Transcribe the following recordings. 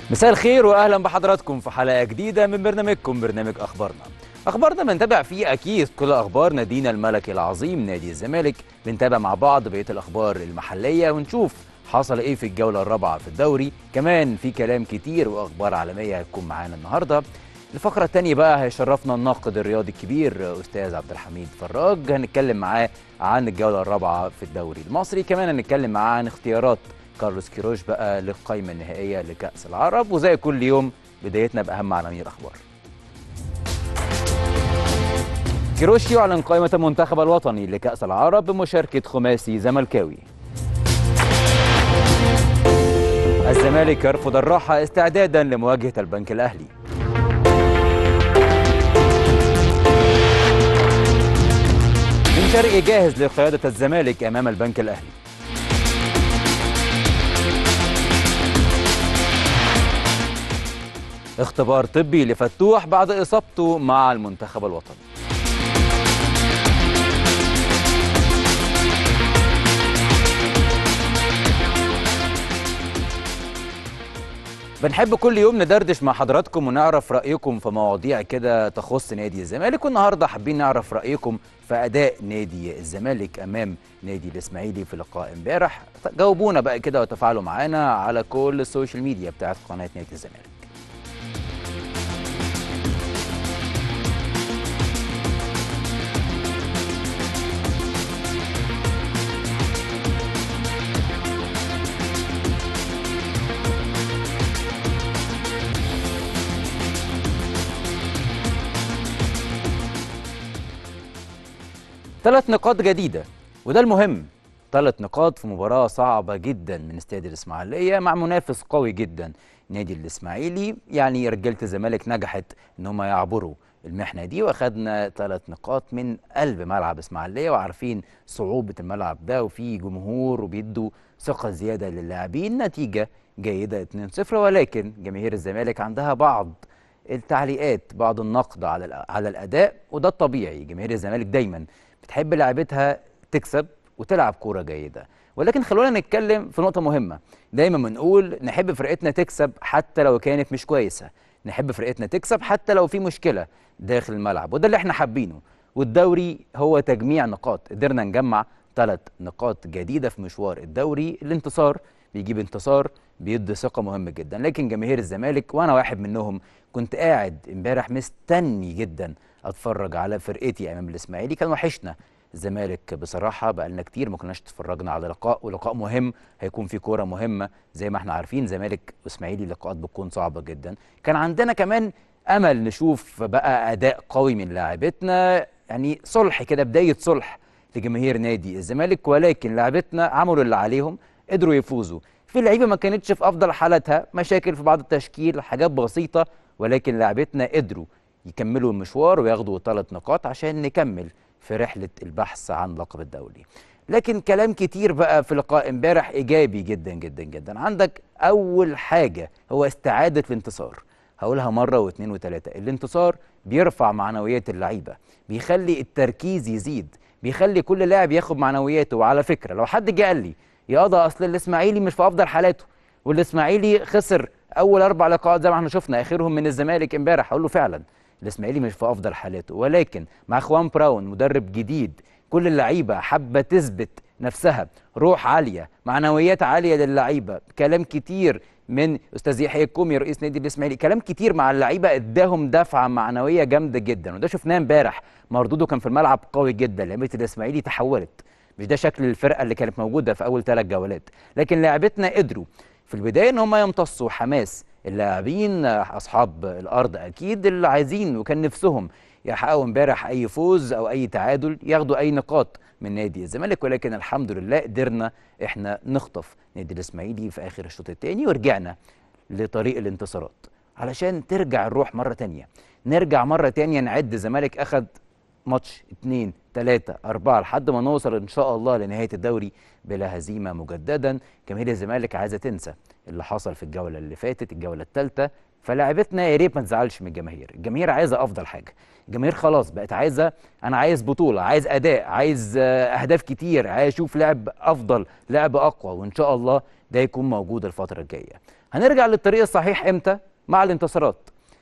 مساء الخير واهلا بحضراتكم في حلقه جديده من برنامجكم برنامج اخبارنا اخبارنا بنتابع فيه اكيد كل اخبار نادينا الملكي العظيم نادي الزمالك بنتابع مع بعض بقيه الاخبار المحليه ونشوف حصل ايه في الجوله الرابعه في الدوري كمان في كلام كتير واخبار عالميه هتكون معانا النهارده الفقره الثانيه بقى هيشرفنا الناقد الرياضي الكبير استاذ عبد الحميد فراج هنتكلم معاه عن الجوله الرابعه في الدوري المصري كمان هنتكلم معاه عن اختيارات كارلوس كيروش بقى للقائمه النهائيه لكاس العرب وزي كل يوم بدايتنا باهم عناوين الاخبار كيروش يعلن قائمه المنتخب الوطني لكاس العرب بمشاركه خماسي زملكاوي الزمالك يرفض الراحه استعدادا لمواجهه البنك الاهلي بن شرقي جاهز لقياده الزمالك امام البنك الاهلي اختبار طبي لفتوح بعد اصابته مع المنتخب الوطني بنحب كل يوم ندردش مع حضراتكم ونعرف رأيكم في مواضيع كده تخص نادي الزمالك والنهارده حابين نعرف رأيكم في أداء نادي الزمالك أمام نادي الإسماعيلي في لقاء امبارح جاوبونا بقى كده وتفاعلوا معانا على كل السوشيال ميديا بتاعت قناة نادي الزمالك ثلاث نقاط جديدة وده المهم ثلاث نقاط في مباراة صعبة جدا من استاد الإسماعيلية مع منافس قوي جدا نادي الإسماعيلي يعني رجالة الزمالك نجحت إن هم يعبروا المحنة دي واخدنا ثلاث نقاط من قلب ملعب إسماعيلية وعارفين صعوبة الملعب ده وفي جمهور وبيدوا ثقة زيادة للاعبين نتيجة جيدة 2-0 ولكن جماهير الزمالك عندها بعض التعليقات بعض النقد على على الأداء وده الطبيعي جماهير الزمالك دايما بتحب لعبتها تكسب وتلعب كوره جيده ولكن خلونا نتكلم في نقطه مهمه دايما بنقول نحب فرقتنا تكسب حتى لو كانت مش كويسه نحب فرقتنا تكسب حتى لو في مشكله داخل الملعب وده اللي احنا حابينه والدوري هو تجميع نقاط قدرنا نجمع ثلاث نقاط جديده في مشوار الدوري الانتصار بيجيب انتصار بيدي ثقه مهمه جدا لكن جماهير الزمالك وانا واحد منهم كنت قاعد امبارح مستني جدا اتفرج على فرقتي امام الاسماعيلي كان وحشنا الزمالك بصراحه بقى لنا كتير ما كناش اتفرجنا على لقاء ولقاء مهم هيكون في كوره مهمه زي ما احنا عارفين زمالك واسماعيلي لقاءات بتكون صعبه جدا كان عندنا كمان امل نشوف بقى اداء قوي من لاعبتنا يعني صلح كده بدايه صلح لجماهير نادي الزمالك ولكن لاعبتنا عملوا اللي عليهم قدروا يفوزوا في لعيبه ما كانتش في افضل حالاتها مشاكل في بعض التشكيل حاجات بسيطه ولكن لاعبتنا قدروا يكملوا المشوار وياخدوا ثلاث نقاط عشان نكمل في رحلة البحث عن لقب الدولي لكن كلام كتير بقى في لقاء امبارح إيجابي جدا جدا جدا عندك أول حاجة هو استعادة الانتصار هقولها مرة واثنين وثلاثة الانتصار بيرفع معنويات اللعيبة بيخلي التركيز يزيد بيخلي كل لاعب ياخد معنوياته وعلى فكرة لو حد جه قال لي يا ده أصل الإسماعيلي مش في أفضل حالاته والإسماعيلي خسر أول أربع لقاءات زي ما احنا شفنا آخرهم من الزمالك امبارح هقول له فعلا الاسماعيلي مش في افضل حالاته ولكن مع خوان براون مدرب جديد كل اللعيبه حابه تثبت نفسها روح عاليه معنويات عاليه للعيبه كلام كتير من استاذ يحيى الكومي رئيس نادي الاسماعيلي كلام كتير مع اللعيبه اداهم دفعه معنويه جامده جدا وده شفناه امبارح مردوده كان في الملعب قوي جدا لعيبه الاسماعيلي تحولت مش ده شكل الفرقه اللي كانت موجوده في اول ثلاث جولات لكن لاعبتنا قدروا في البدايه ان هم يمتصوا حماس اللاعبين اصحاب الارض اكيد اللي عايزين وكان نفسهم يحققوا امبارح اي فوز او اي تعادل ياخدوا اي نقاط من نادي الزمالك ولكن الحمد لله قدرنا احنا نخطف نادي الاسماعيلي في اخر الشوط الثاني ورجعنا لطريق الانتصارات علشان ترجع الروح مره تانية نرجع مره تانية نعد الزمالك اخد ماتش اتنين تلاتة أربعة لحد ما نوصل إن شاء الله لنهاية الدوري بلا هزيمة مجددا جماهير الزمالك عايزة تنسى اللي حصل في الجولة اللي فاتت الجولة الثالثة فلاعبتنا يا ريت ما تزعلش من الجماهير الجماهير عايزة أفضل حاجة الجماهير خلاص بقت عايزة أنا عايز بطولة عايز أداء عايز آه، أهداف كتير عايز أشوف لعب أفضل لعب أقوى وإن شاء الله ده يكون موجود الفتره الجايه هنرجع للطريق الصحيح امتى مع الانتصارات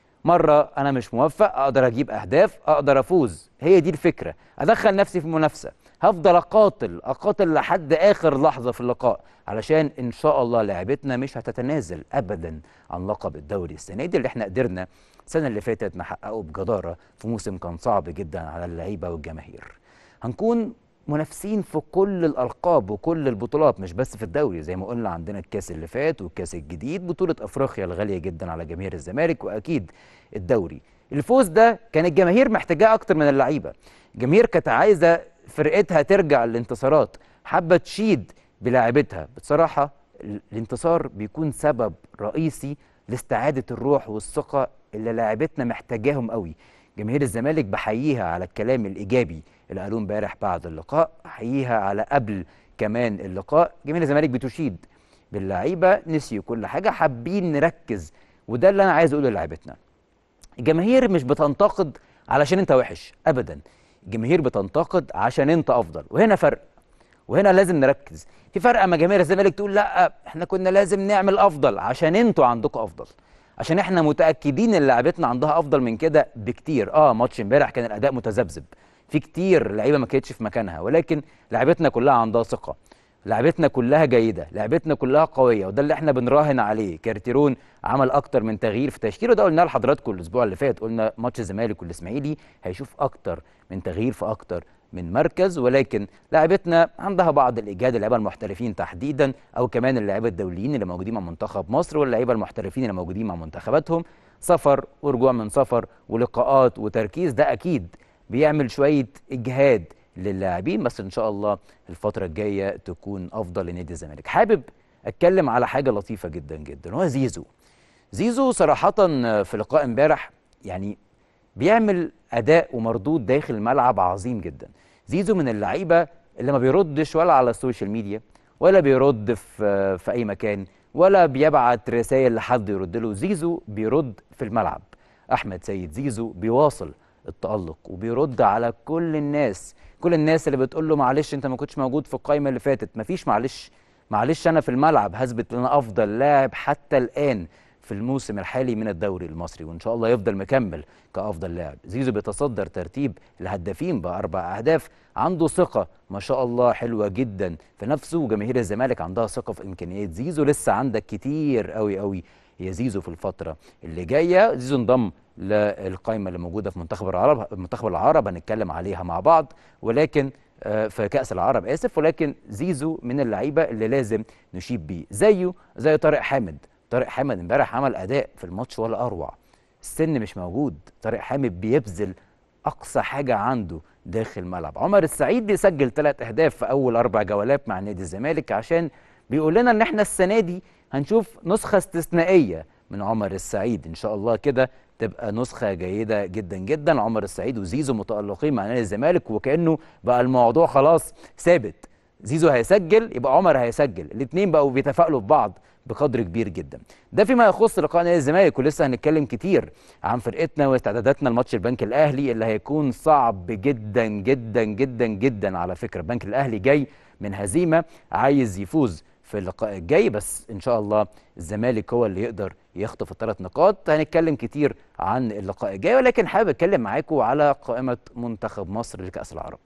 مره انا مش موفق اقدر اجيب اهداف اقدر افوز هي دي الفكره ادخل نفسي في المنافسه هفضل اقاتل اقاتل لحد اخر لحظه في اللقاء علشان ان شاء الله لعبتنا مش هتتنازل ابدا عن لقب الدوري السنه دي اللي احنا قدرنا السنه اللي فاتت نحققه بجداره في موسم كان صعب جدا على اللعيبه والجماهير هنكون منافسين في كل الالقاب وكل البطولات مش بس في الدوري زي ما قلنا عندنا الكاس اللي فات والكاس الجديد بطوله افريقيا الغاليه جدا على جماهير الزمالك واكيد الدوري الفوز ده كان الجماهير محتاجاه اكتر من اللعيبه الجماهير كانت عايزه فرقتها ترجع للانتصارات حابه تشيد بلاعبتها بصراحه الانتصار بيكون سبب رئيسي لاستعاده الروح والثقه اللي لاعبتنا محتاجاهم قوي جماهير الزمالك بحييها على الكلام الايجابي اللي قالوه امبارح بعد اللقاء احييها على قبل كمان اللقاء جماهير الزمالك بتشيد باللعيبه نسيوا كل حاجه حابين نركز وده اللي انا عايز اقوله للاعيبتنا الجماهير مش بتنتقد علشان انت وحش ابدا الجماهير بتنتقد عشان انت افضل وهنا فرق وهنا لازم نركز في فرق اما جماهير الزمالك تقول لا احنا كنا لازم نعمل افضل عشان انتوا عندكم افضل عشان احنا متاكدين ان لعبتنا عندها افضل من كده بكتير اه ماتش امبارح كان الاداء متذبذب في كتير لعيبه ما كانتش في مكانها ولكن لعبتنا كلها عندها ثقه لعبتنا كلها جيده لعبتنا كلها قويه وده اللي احنا بنراهن عليه كارتيرون عمل اكتر من تغيير في تشكيله ده قلناه لحضراتكم الاسبوع اللي فات قلنا ماتش الزمالك والاسماعيلي هيشوف اكتر من تغيير في اكتر من مركز ولكن لاعبتنا عندها بعض الاجهاد اللعيبه المحترفين تحديدا او كمان اللعيبه الدوليين اللي موجودين مع منتخب مصر واللعيبه المحترفين اللي موجودين مع منتخباتهم سفر ورجوع من سفر ولقاءات وتركيز ده اكيد بيعمل شويه اجهاد للاعبين بس ان شاء الله الفتره الجايه تكون افضل لنادي الزمالك حابب اتكلم على حاجه لطيفه جدا جدا هو زيزو زيزو صراحه في لقاء امبارح يعني بيعمل اداء ومردود داخل الملعب عظيم جدا زيزو من اللعيبه اللي ما بيردش ولا على السوشيال ميديا ولا بيرد في في اي مكان ولا بيبعت رسائل لحد يرد له زيزو بيرد في الملعب احمد سيد زيزو بيواصل التألق وبيرد على كل الناس كل الناس اللي بتقول له معلش انت ما كنتش موجود في القائمه اللي فاتت مفيش معلش معلش انا في الملعب هثبت ان انا افضل لاعب حتى الان في الموسم الحالي من الدوري المصري وان شاء الله يفضل مكمل كافضل لاعب زيزو بيتصدر ترتيب الهدافين باربع اهداف عنده ثقه ما شاء الله حلوه جدا في نفسه وجماهير الزمالك عندها ثقه في امكانيات زيزو لسه عندك كتير قوي قوي يا زيزو في الفتره اللي جايه زيزو انضم للقائمه اللي موجوده في منتخب العرب منتخب العرب هنتكلم عليها مع بعض ولكن في كاس العرب اسف ولكن زيزو من اللعيبه اللي لازم نشيد بيه زيه زي طارق حامد طارق حامد امبارح عمل اداء في الماتش ولا اروع السن مش موجود طارق حامد بيبذل اقصى حاجه عنده داخل الملعب عمر السعيد بيسجل ثلاث اهداف في اول اربع جولات مع نادي الزمالك عشان بيقول لنا ان احنا السنه دي هنشوف نسخه استثنائيه من عمر السعيد ان شاء الله كده تبقى نسخه جيده جدا جدا عمر السعيد وزيزو متالقين مع نادي الزمالك وكانه بقى الموضوع خلاص ثابت زيزو هيسجل يبقى عمر هيسجل الاثنين بقوا بيتفائلوا ببعض بقدر كبير جدا ده فيما يخص لقاء نادي الزمالك ولسه هنتكلم كتير عن فرقتنا واستعداداتنا لماتش البنك الاهلي اللي هيكون صعب جدا جدا جدا جدا على فكره البنك الاهلي جاي من هزيمه عايز يفوز في اللقاء الجاي بس ان شاء الله الزمالك هو اللي يقدر يخطف الثلاث نقاط هنتكلم كتير عن اللقاء الجاي ولكن حابب اتكلم معاكم على قائمه منتخب مصر لكاس العرب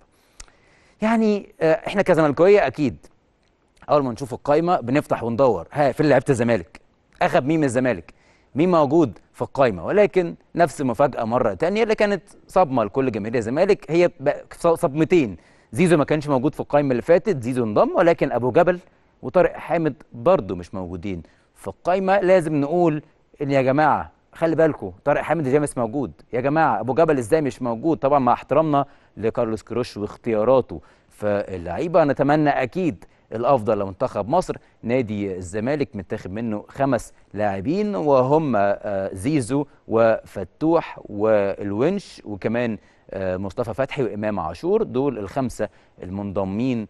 يعني احنا كزملكاويه اكيد اول ما نشوف القايمه بنفتح وندور ها فين لعيبه الزمالك اخذ مين من الزمالك مين موجود في القايمه ولكن نفس المفاجاه مره تانية اللي كانت صدمه لكل جماهير الزمالك هي صدمتين زيزو ما كانش موجود في القايمه اللي فاتت زيزو انضم ولكن ابو جبل وطارق حامد برضه مش موجودين في القايمه لازم نقول ان يا جماعه خلي بالكم طارق حامد جامس موجود يا جماعه ابو جبل ازاي مش موجود طبعا مع احترامنا لكارلوس كروش واختياراته فاللعيبه نتمنى اكيد الافضل لمنتخب مصر نادي الزمالك متاخد منه خمس لاعبين وهم زيزو وفتوح والونش وكمان آه، مصطفى فتحي وامام عاشور دول الخمسه المنضمين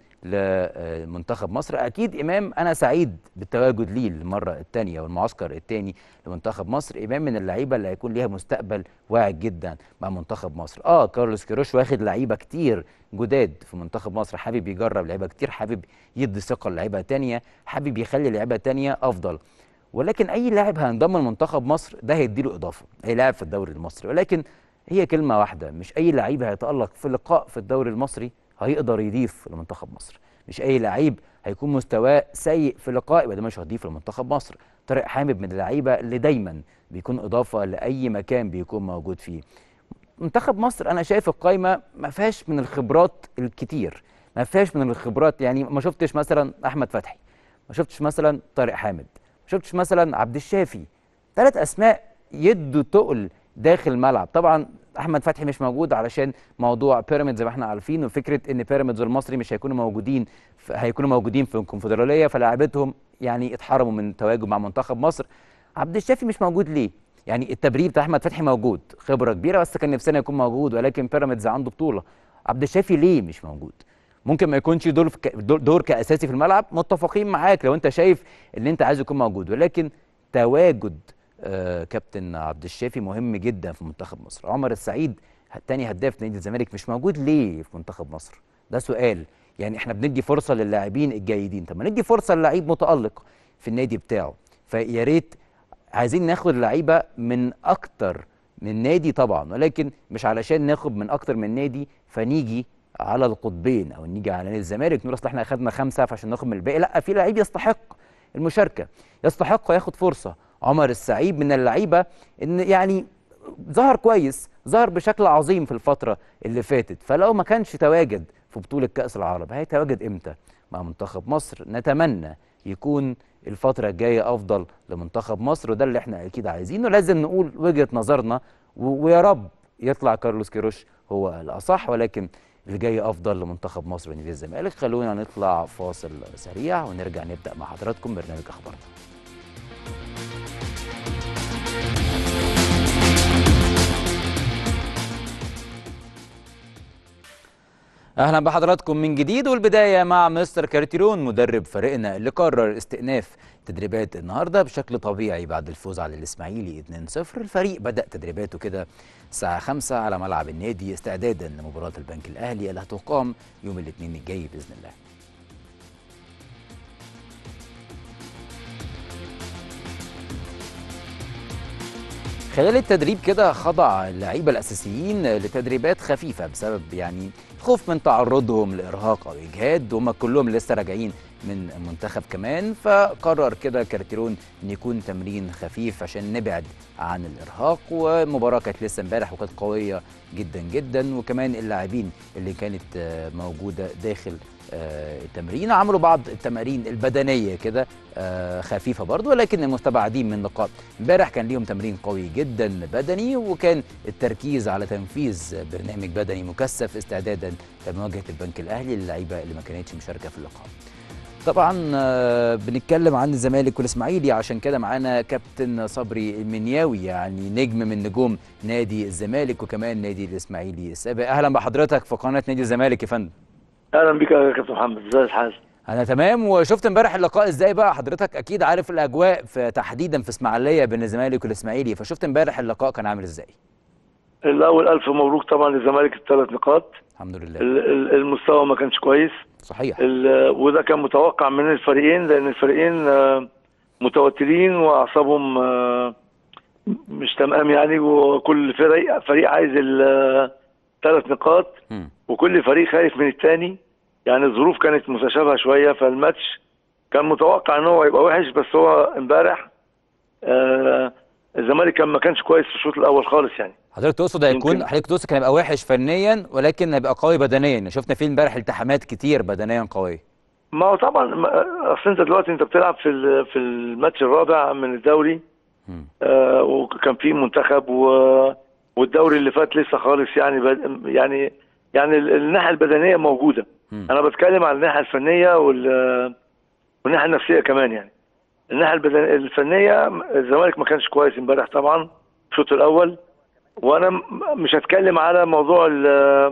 لمنتخب مصر اكيد امام انا سعيد بالتواجد ليه المره الثانيه والمعسكر الثاني لمنتخب مصر امام من اللعيبه اللي هيكون ليها مستقبل واعد جدا مع منتخب مصر اه كارلوس كيروش واخد لعيبه كتير جداد في منتخب مصر حابب يجرب لعيبه كتير حابب يدي ثقه للعيبه تانية حابب يخلي لعيبه تانية افضل ولكن اي لاعب هينضم لمنتخب مصر ده هيديله اضافه اي لاعب في الدوري المصري ولكن هي كلمه واحده مش اي لعيب هيتالق في لقاء في الدوري المصري هيقدر يضيف لمنتخب مصر مش اي لعيب هيكون مستواه سيء في لقاء يبقى ده مش هيضيف لمنتخب مصر طارق حامد من اللعيبه اللي دايما بيكون اضافه لاي مكان بيكون موجود فيه منتخب مصر انا شايف القايمه ما فيهاش من الخبرات الكتير ما فيهاش من الخبرات يعني ما شفتش مثلا احمد فتحي ما شفتش مثلا طارق حامد ما شفتش مثلا عبد الشافي ثلاث اسماء يدوا تقل داخل الملعب طبعا احمد فتحي مش موجود علشان موضوع بيراميدز زي ما احنا عارفين وفكره ان بيراميدز والمصري مش هيكونوا موجودين هيكونوا موجودين في الكونفدراليه فلاعبتهم يعني اتحرموا من التواجد مع منتخب مصر عبد الشافي مش موجود ليه يعني التبرير بتاع احمد فتحي موجود خبره كبيره بس كان نفسنا يكون موجود ولكن بيراميدز عنده بطوله عبد الشافي ليه مش موجود ممكن ما يكونش دور دور كاساسي في الملعب متفقين معاك لو انت شايف ان انت عايز يكون موجود ولكن تواجد آه كابتن عبد الشافي مهم جدا في منتخب مصر عمر السعيد تاني هداف نادي الزمالك مش موجود ليه في منتخب مصر ده سؤال يعني احنا بندي فرصه للاعبين الجيدين طب ما ندي فرصه للعيب متالق في النادي بتاعه فيا ريت عايزين ناخد لعيبه من اكتر من نادي طبعا ولكن مش علشان ناخد من اكتر من نادي فنيجي على القطبين او نيجي على نادي الزمالك نقول اصل احنا اخذنا خمسه فعشان ناخد من الباقي لا في لعيب يستحق المشاركه يستحق ياخد فرصه عمر السعيد من اللعيبه ان يعني ظهر كويس ظهر بشكل عظيم في الفتره اللي فاتت فلو ما كانش تواجد في بطوله كاس العرب هيتواجد امتى مع منتخب مصر نتمنى يكون الفتره الجايه افضل لمنتخب مصر وده اللي احنا اكيد عايزينه لازم نقول وجهه نظرنا ويا رب يطلع كارلوس كيروش هو الاصح ولكن اللي جاي افضل لمنتخب مصر ونادي الزمالك خلونا نطلع فاصل سريع ونرجع نبدا مع حضراتكم برنامج اخبارنا اهلا بحضراتكم من جديد والبدايه مع مستر كارتيرون مدرب فريقنا اللي قرر استئناف تدريبات النهارده بشكل طبيعي بعد الفوز على الاسماعيلي 2-0 الفريق بدا تدريباته كده الساعه 5 على ملعب النادي استعدادا لمباراه البنك الاهلي اللي هتقام يوم الاثنين الجاي باذن الله خلال التدريب كده خضع اللعيبه الاساسيين لتدريبات خفيفه بسبب يعني خوف من تعرضهم لارهاق او اجهاد وهم كلهم لسه راجعين من المنتخب كمان فقرر كده كارتيرون ان يكون تمرين خفيف عشان نبعد عن الارهاق ومباراه كانت لسه امبارح وكانت قويه جدا جدا وكمان اللاعبين اللي كانت موجوده داخل التمرين عملوا بعض التمارين البدنيه كده خفيفه برضو ولكن المستبعدين من لقاء امبارح كان ليهم تمرين قوي جدا بدني وكان التركيز على تنفيذ برنامج بدني مكثف استعدادا لمواجهه البنك الاهلي للعيبه اللي ما كانتش مشاركه في اللقاء طبعا بنتكلم عن الزمالك والاسماعيلي عشان كده معانا كابتن صبري المنياوي يعني نجم من نجوم نادي الزمالك وكمان نادي الاسماعيلي السابق اهلا بحضرتك في قناه نادي الزمالك يا فندم اهلا بك يا كابتن محمد ازي الحال انا تمام وشفت امبارح اللقاء ازاي بقى حضرتك اكيد عارف الاجواء في تحديدا في اسماعيليه بين الزمالك والاسماعيلي فشفت امبارح اللقاء كان عامل ازاي الاول الف مبروك طبعا للزمالك الثلاث نقاط الحمد لله المستوى ما كانش كويس صحيح وده كان متوقع من الفريقين لان الفريقين متوترين واعصابهم مش تمام يعني وكل فريق فريق عايز الثلاث نقاط م. وكل فريق خايف من الثاني يعني الظروف كانت متشابهه شويه فالماتش كان متوقع ان هو يبقى وحش بس هو امبارح آه الزمالك كان ما كانش كويس في الشوط الاول خالص يعني حضرتك تقصد هيكون حضرتك تقصد كان هيبقى وحش فنيا ولكن هيبقى قوي بدنيا شفنا فيه امبارح التحامات كتير بدنيا قويه ما هو طبعا اصل انت دلوقتي انت بتلعب في في الماتش الرابع من الدوري آه وكان في منتخب و والدوري اللي فات لسه خالص يعني ب... يعني يعني الناحيه البدنيه موجوده م. انا بتكلم عن الناحيه الفنيه وال والناحيه النفسيه كمان يعني الناحيه البدن... الفنيه الزمالك ما كانش كويس امبارح طبعا الشوط الاول وانا م- مش هتكلم على موضوع ال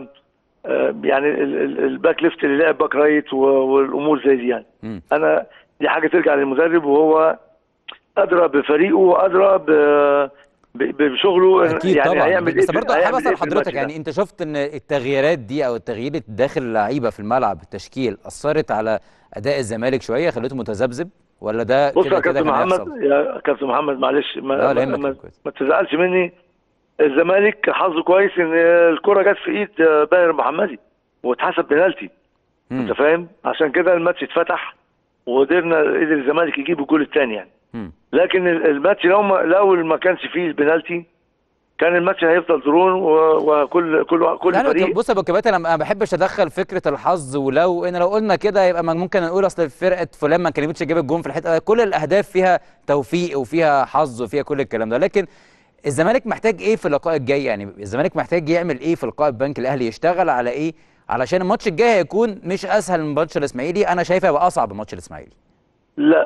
آه، يعني ال- ال- الباك ليفت اللي لعب باك رايت و- والامور زي دي يعني مم. انا دي حاجه ترجع للمدرب وهو ادرى بفريقه وادرى ب- ب- بشغله اكيد يعني طبعا هيعمل بس إيه في- برضه حابب هيعمل اسال إيه في حضرتك الماتش ده. يعني انت شفت ان التغييرات دي او التغيير داخل اللعيبه في الملعب التشكيل اثرت على اداء الزمالك شويه خليته متذبذب ولا ده بص كده يا كده كابتن كان محمد هيحصل؟ يا كابتن محمد معلش ما, لا، لا ما, يهمك ما, يا كويس. ما تزعلش مني الزمالك حظه كويس ان الكره جت في ايد باهر محمدي واتحسب بنالتي مم. انت فاهم عشان كده الماتش اتفتح وقدرنا قدر الزمالك يجيب الجول الثاني يعني مم. لكن ال- الماتش لو ما لو ما كانش فيه البنالتي كان الماتش هيفضل درون و- وكل كل كل يعني فريق بص يا ابو كباتن انا ما بحبش ادخل فكره الحظ ولو ان لو قلنا كده يبقى ما ممكن نقول اصل فرقه فلان ما كانتش تجيب الجون في الحته كل الاهداف فيها توفيق وفيها حظ وفيها كل الكلام ده لكن الزمالك محتاج ايه في اللقاء الجاي يعني الزمالك محتاج يعمل ايه في لقاء البنك الاهلي يشتغل على ايه علشان الماتش الجاي هيكون مش اسهل من ماتش الاسماعيلي انا شايفه هيبقى اصعب من ماتش الاسماعيلي لا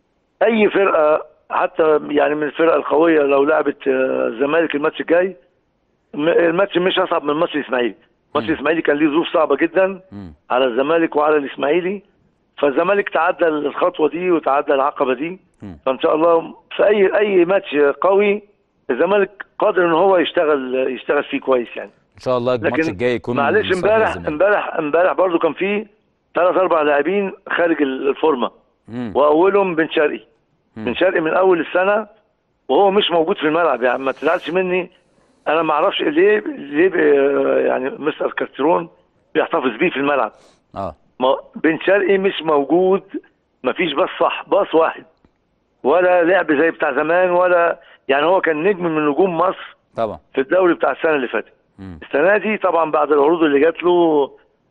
اي فرقه حتى يعني من الفرق القويه لو لعبت آه، الزمالك الماتش الجاي م- الماتش مش اصعب من ماتش الاسماعيلي ماتش الاسماعيلي كان ليه ظروف صعبه جدا مم. على الزمالك وعلى الاسماعيلي فالزمالك تعدى الخطوه دي وتعدى العقبه دي مم. فان شاء الله في اي اي ماتش قوي الزمالك قادر ان هو يشتغل يشتغل فيه كويس يعني ان شاء الله الماتش لكن الجاي يكون معلش لصالح امبارح الزمالك. امبارح امبارح برضو كان في ثلاث اربع لاعبين خارج الفورمه مم. واولهم بن شرقي مم. بن شرقي من اول السنه وهو مش موجود في الملعب يعني ما تزعلش مني انا ما اعرفش ليه ليه ب- يعني مستر كاسترون بيحتفظ بيه في الملعب اه ما بن شرقي مش موجود ما فيش باص صح باص واحد ولا لعب زي بتاع زمان ولا يعني هو كان نجم من نجوم مصر طبعا في الدوري بتاع السنه اللي فاتت مم. السنه دي طبعا بعد العروض اللي جات له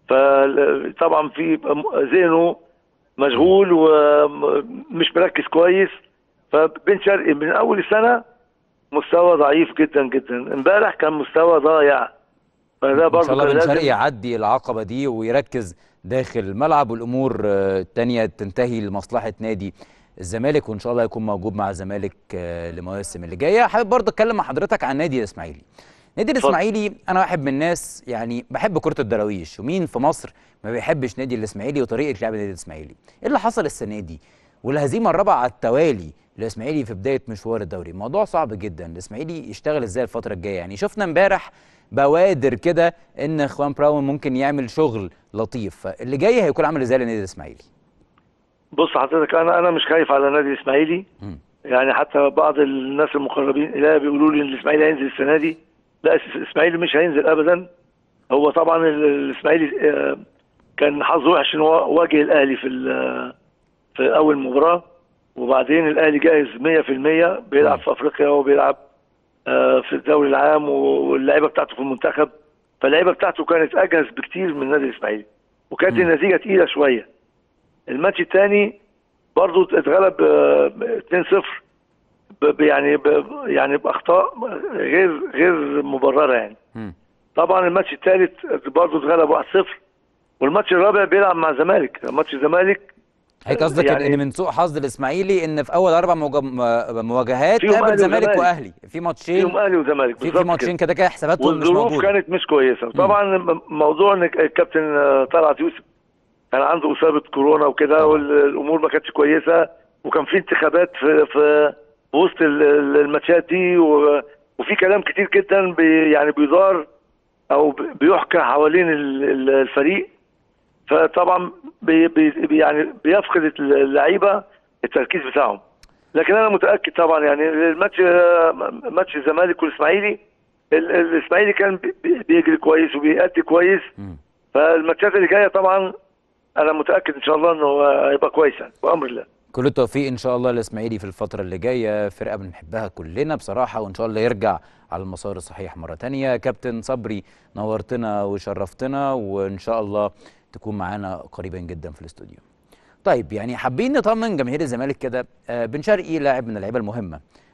فطبعا في ذهنه مشغول ومش مركز كويس فبن شرقي من اول السنه مستوى ضعيف جدا جدا امبارح كان مستوى ضايع فده ان برضه شاء الله كان بن شرقي لازم يعدي العقبه دي ويركز داخل الملعب والامور آه، التانية تنتهي لمصلحه نادي الزمالك وان شاء الله يكون موجود مع الزمالك آه، لمواسم اللي جايه حابب برضه اتكلم مع حضرتك عن نادي الاسماعيلي نادي الاسماعيلي انا واحد من الناس يعني بحب كره الدراويش ومين في مصر ما بيحبش نادي الاسماعيلي وطريقه لعب نادي الاسماعيلي ايه اللي حصل السنه دي والهزيمه الرابعه على التوالي للاسماعيلي في بدايه مشوار الدوري موضوع صعب جدا الاسماعيلي يشتغل ازاي الفتره الجايه يعني شفنا امبارح بوادر كده ان اخوان براون ممكن يعمل شغل لطيف فاللي جاي هيكون عامل ازاي للنادي الاسماعيلي بص حضرتك انا انا مش خايف على نادي الاسماعيلي مم. يعني حتى بعض الناس المقربين اليها بيقولوا لي ان الاسماعيلي هينزل السنه دي لا الاسماعيلي مش هينزل ابدا هو طبعا ال- الاسماعيلي آه، كان حظه وحش ان هو واجه الاهلي في ال- في اول مباراه وبعدين الاهلي جاهز 100% بيلعب في افريقيا وبيلعب آه، في الدوري العام واللعيبه بتاعته في المنتخب فاللعيبه بتاعته كانت اجهز بكتير من النادي الاسماعيلي وكانت مم. النتيجه تقيله شويه الماتش الثاني برضه اتغلب آه، 2-0 ب- ب- يعني ب- يعني باخطاء غير غير مبرره يعني مم. طبعا الماتش الثالث برضه اتغلب 1-0 والماتش الرابع بيلعب مع الزمالك ماتش الزمالك هيك قصدك يعني- ان من سوء حظ الاسماعيلي ان في اول اربع موجا- م- مواجهات فيهم قابل أهلي زمالك وزمالك. واهلي في ماتشين فيهم اهلي وزمالك في في بالظبط ماتشين كده. كده كده حساباتهم مش والظروف موجوده كانت مش كويسه طبعا م- موضوع ان الكابتن آه، طلعت يوسف كان عنده اصابه كورونا وكده طبعا. والامور ما كانتش كويسه وكان في انتخابات في في في وسط ال- ال- الماتشات دي و- وفي كلام كتير جدا بي يعني بيدار او ب- بيحكى حوالين ال- ال- الفريق فطبعا بي بي يعني بيفقد اللعيبه التركيز بتاعهم لكن انا متاكد طبعا يعني الماتش ماتش الزمالك والاسماعيلي ال- الاسماعيلي كان بي- بي- بيجري كويس وبيأدي كويس مم. فالماتشات اللي جايه طبعا انا متاكد ان شاء الله انه هيبقى كويس يعني بامر الله كل التوفيق ان شاء الله للاسماعيلي في الفتره اللي جايه فرقه بنحبها كلنا بصراحه وان شاء الله يرجع على المسار الصحيح مره تانية كابتن صبري نورتنا وشرفتنا وان شاء الله تكون معانا قريبا جدا في الاستوديو طيب يعني حابين نطمن جماهير الزمالك كده آه، بن شرقي لاعب من اللعيبه المهمه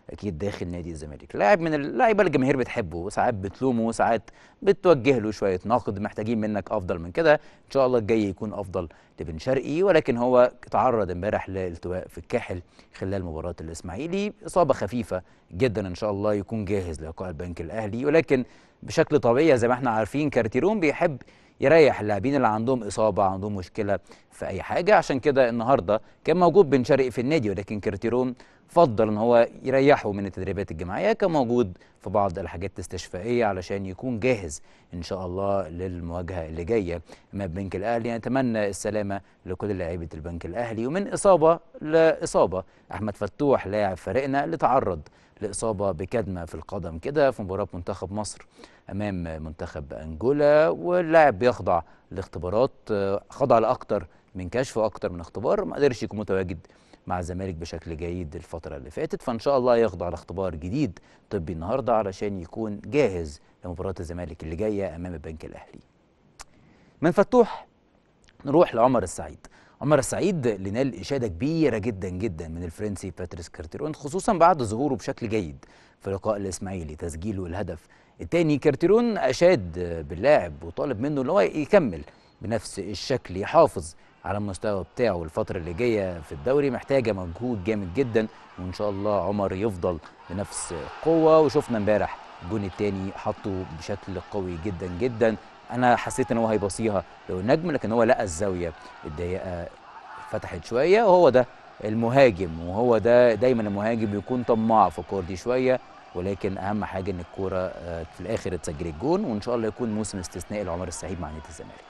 اكيد داخل نادي الزمالك لاعب من اللعيبه اللي الجماهير بتحبه وساعات بتلومه وساعات بتوجه له شويه نقد محتاجين منك افضل من كده ان شاء الله الجاي يكون افضل لبن شرقي ولكن هو تعرض امبارح لالتواء في الكاحل خلال مباراه الاسماعيلي اصابه خفيفه جدا ان شاء الله يكون جاهز للقاء البنك الاهلي ولكن بشكل طبيعي زي ما احنا عارفين كارتيرون بيحب يريح اللاعبين اللي عندهم اصابه عندهم مشكله في اي حاجه عشان كده النهارده كان موجود بن شرقي في النادي ولكن كارتيرون فضل ان هو يريحه من التدريبات الجماعيه كان موجود في بعض الحاجات الاستشفائيه علشان يكون جاهز ان شاء الله للمواجهه اللي جايه امام البنك الاهلي نتمنى السلامه لكل لاعيبه البنك الاهلي ومن اصابه لاصابه احمد فتوح لاعب فريقنا اللي تعرض لاصابه بكدمه في القدم كده في مباراه منتخب مصر امام منتخب انجولا واللاعب بيخضع لاختبارات خضع لاكتر من كشف واكتر من اختبار ما قدرش يكون متواجد مع الزمالك بشكل جيد الفترة اللي فاتت فإن شاء الله يخضع لاختبار جديد طبي النهاردة علشان يكون جاهز لمباراة الزمالك اللي جاية أمام البنك الأهلي من فتوح نروح لعمر السعيد عمر السعيد اللي نال إشادة كبيرة جدا جدا من الفرنسي باتريس كارتيرون خصوصا بعد ظهوره بشكل جيد في لقاء الإسماعيلي تسجيله الهدف الثاني كارتيرون أشاد باللاعب وطالب منه ان هو يكمل بنفس الشكل يحافظ على المستوى بتاعه الفترة اللي جاية في الدوري محتاجة مجهود جامد جدا وإن شاء الله عمر يفضل بنفس القوة وشفنا امبارح الجون التاني حطه بشكل قوي جدا جدا أنا حسيت إن هو هيبصيها لو النجم لكن هو لقى الزاوية الضيقة فتحت شوية وهو ده المهاجم وهو ده دايما المهاجم يكون طماع في الكور دي شوية ولكن أهم حاجة إن الكورة في الآخر تسجل الجون وإن شاء الله يكون موسم استثنائي لعمر السعيد مع نادي الزمالك.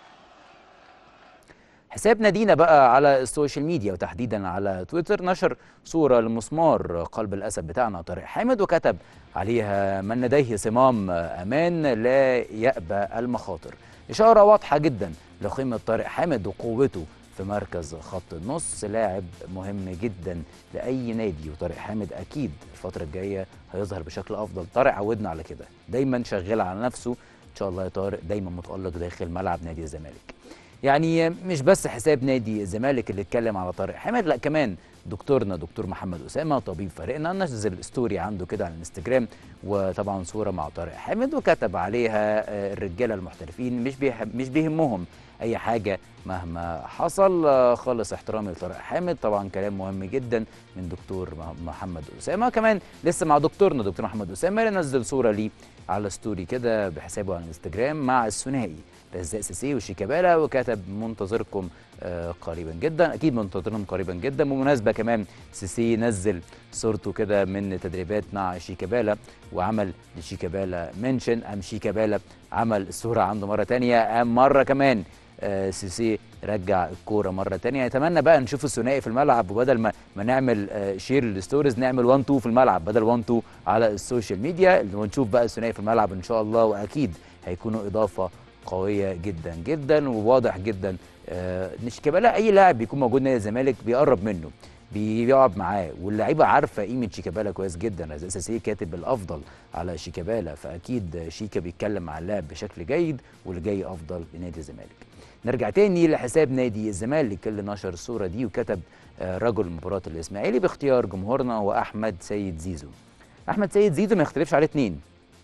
حساب نادينا بقى على السوشيال ميديا وتحديدا على تويتر نشر صورة لمسمار قلب الأسد بتاعنا طارق حامد وكتب عليها من لديه صمام أمان لا يأبى المخاطر إشارة واضحة جدا لقيمة طارق حامد وقوته في مركز خط النص لاعب مهم جدا لأي نادي وطارق حامد أكيد الفترة الجاية هيظهر بشكل أفضل طارق عودنا على كده دايما شغال على نفسه إن شاء الله يا طارق دايما متألق داخل ملعب نادي الزمالك يعني مش بس حساب نادي الزمالك اللي اتكلم على طارق حامد لا كمان دكتورنا دكتور محمد اسامه طبيب فريقنا نزل ستوري عنده كده على الانستجرام وطبعا صوره مع طارق حامد وكتب عليها الرجاله المحترفين مش مش بيهمهم اي حاجه مهما حصل خالص احترامي لطارق حامد طبعا كلام مهم جدا من دكتور محمد اسامه كمان لسه مع دكتورنا دكتور محمد اسامه اللي نزل صوره ليه على ستوري كده بحسابه على الانستجرام مع الثنائي رزاق سيسي وشيكابالا وكتب منتظركم آه قريبا جدا اكيد منتظرهم قريبا جدا بمناسبه كمان سيسي نزل صورته كده من تدريبات مع شيكابالا وعمل لشيكابالا منشن ام شيكابالا عمل الصوره عنده مره تانية ام مره كمان آه سيسي رجع الكوره مره تانية اتمنى بقى نشوف الثنائي في الملعب وبدل ما ما نعمل آه شير للستوريز نعمل 1 2 في الملعب بدل 1 2 على السوشيال ميديا ونشوف بقى الثنائي في الملعب ان شاء الله واكيد هيكونوا اضافه قويه جدا جدا وواضح جدا آه شيكابالا اي لاعب بيكون موجود نادي الزمالك بيقرب منه بيقعد معاه واللعيبه عارفه قيمه شيكابالا كويس جدا رزاق ساسيه كاتب الافضل على شيكابالا فاكيد شيكا بيتكلم مع اللاعب بشكل جيد واللي جاي افضل لنادي الزمالك نرجع تاني لحساب نادي الزمالك اللي نشر الصوره دي وكتب آه رجل مباراه الاسماعيلي باختيار جمهورنا واحمد سيد زيزو احمد سيد زيزو ما يختلفش عليه اتنين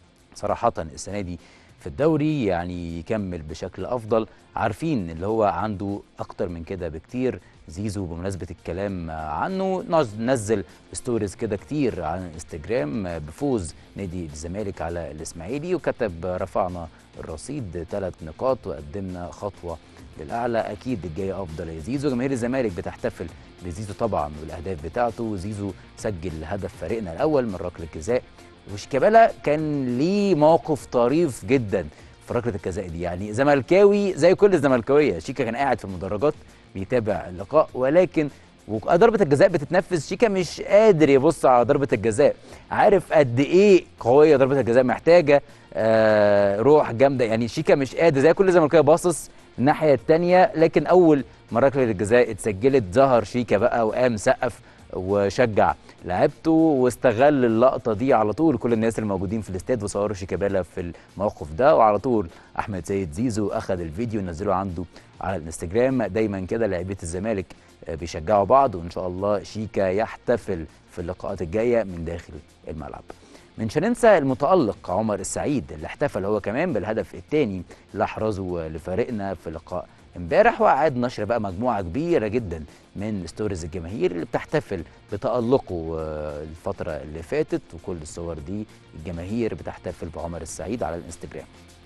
صراحه السنه دي في الدوري يعني يكمل بشكل افضل عارفين اللي هو عنده اكتر من كده بكتير زيزو بمناسبه الكلام عنه نزل ستوريز كده كتير على الانستجرام بفوز نادي الزمالك على الاسماعيلي وكتب رفعنا الرصيد ثلاث نقاط وقدمنا خطوه للاعلى اكيد الجاي افضل يا زيزو جماهير الزمالك بتحتفل بزيزو طبعا والاهداف بتاعته زيزو سجل هدف فريقنا الاول من ركله الجزاء وشيكابالا كان ليه موقف طريف جدا في ركله الجزاء دي يعني زملكاوي زي كل الزملكاويه شيكا كان قاعد في المدرجات بيتابع اللقاء ولكن ضربة الجزاء بتتنفذ شيكا مش قادر يبص على ضربة الجزاء عارف قد ايه قوية ضربة الجزاء محتاجة آه روح جامدة يعني شيكا مش قادر زي كل زملكاوي باصص الناحية التانية لكن أول ما ركلة الجزاء اتسجلت ظهر شيكا بقى وقام سقف وشجع لعبته واستغل اللقطه دي على طول كل الناس الموجودين في الاستاد وصوروا شيكابالا في الموقف ده وعلى طول احمد سيد زيزو اخذ الفيديو ونزله عنده على الانستجرام دايما كده لعيبه الزمالك بيشجعوا بعض وان شاء الله شيكا يحتفل في اللقاءات الجايه من داخل الملعب مش هننسى المتألق عمر السعيد اللي احتفل هو كمان بالهدف الثاني اللي احرزه لفريقنا في لقاء امبارح وقعد نشر بقى مجموعه كبيره جدا من ستوريز الجماهير اللي بتحتفل بتألقه الفتره اللي فاتت وكل الصور دي الجماهير بتحتفل بعمر السعيد على الانستجرام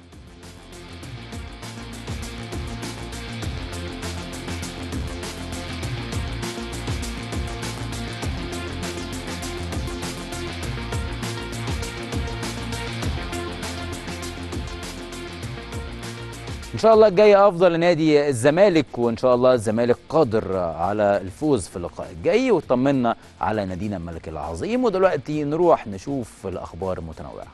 ان شاء الله الجاي افضل لنادي الزمالك وان شاء الله الزمالك قادر على الفوز في اللقاء الجاي وطمنا على نادينا الملك العظيم ودلوقتي نروح نشوف الاخبار المتنوعه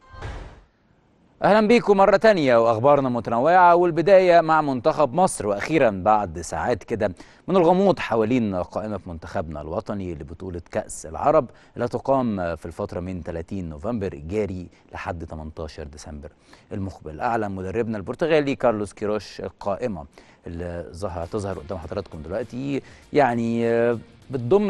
اهلا بيكم مره تانية واخبارنا متنوعه والبدايه مع منتخب مصر واخيرا بعد ساعات كده من الغموض حوالين قائمه منتخبنا الوطني لبطوله كاس العرب اللي تقام في الفتره من 30 نوفمبر الجاري لحد 18 ديسمبر المقبل اعلن مدربنا البرتغالي كارلوس كيروش القائمه اللي ظهر تظهر قدام حضراتكم دلوقتي يعني بتضم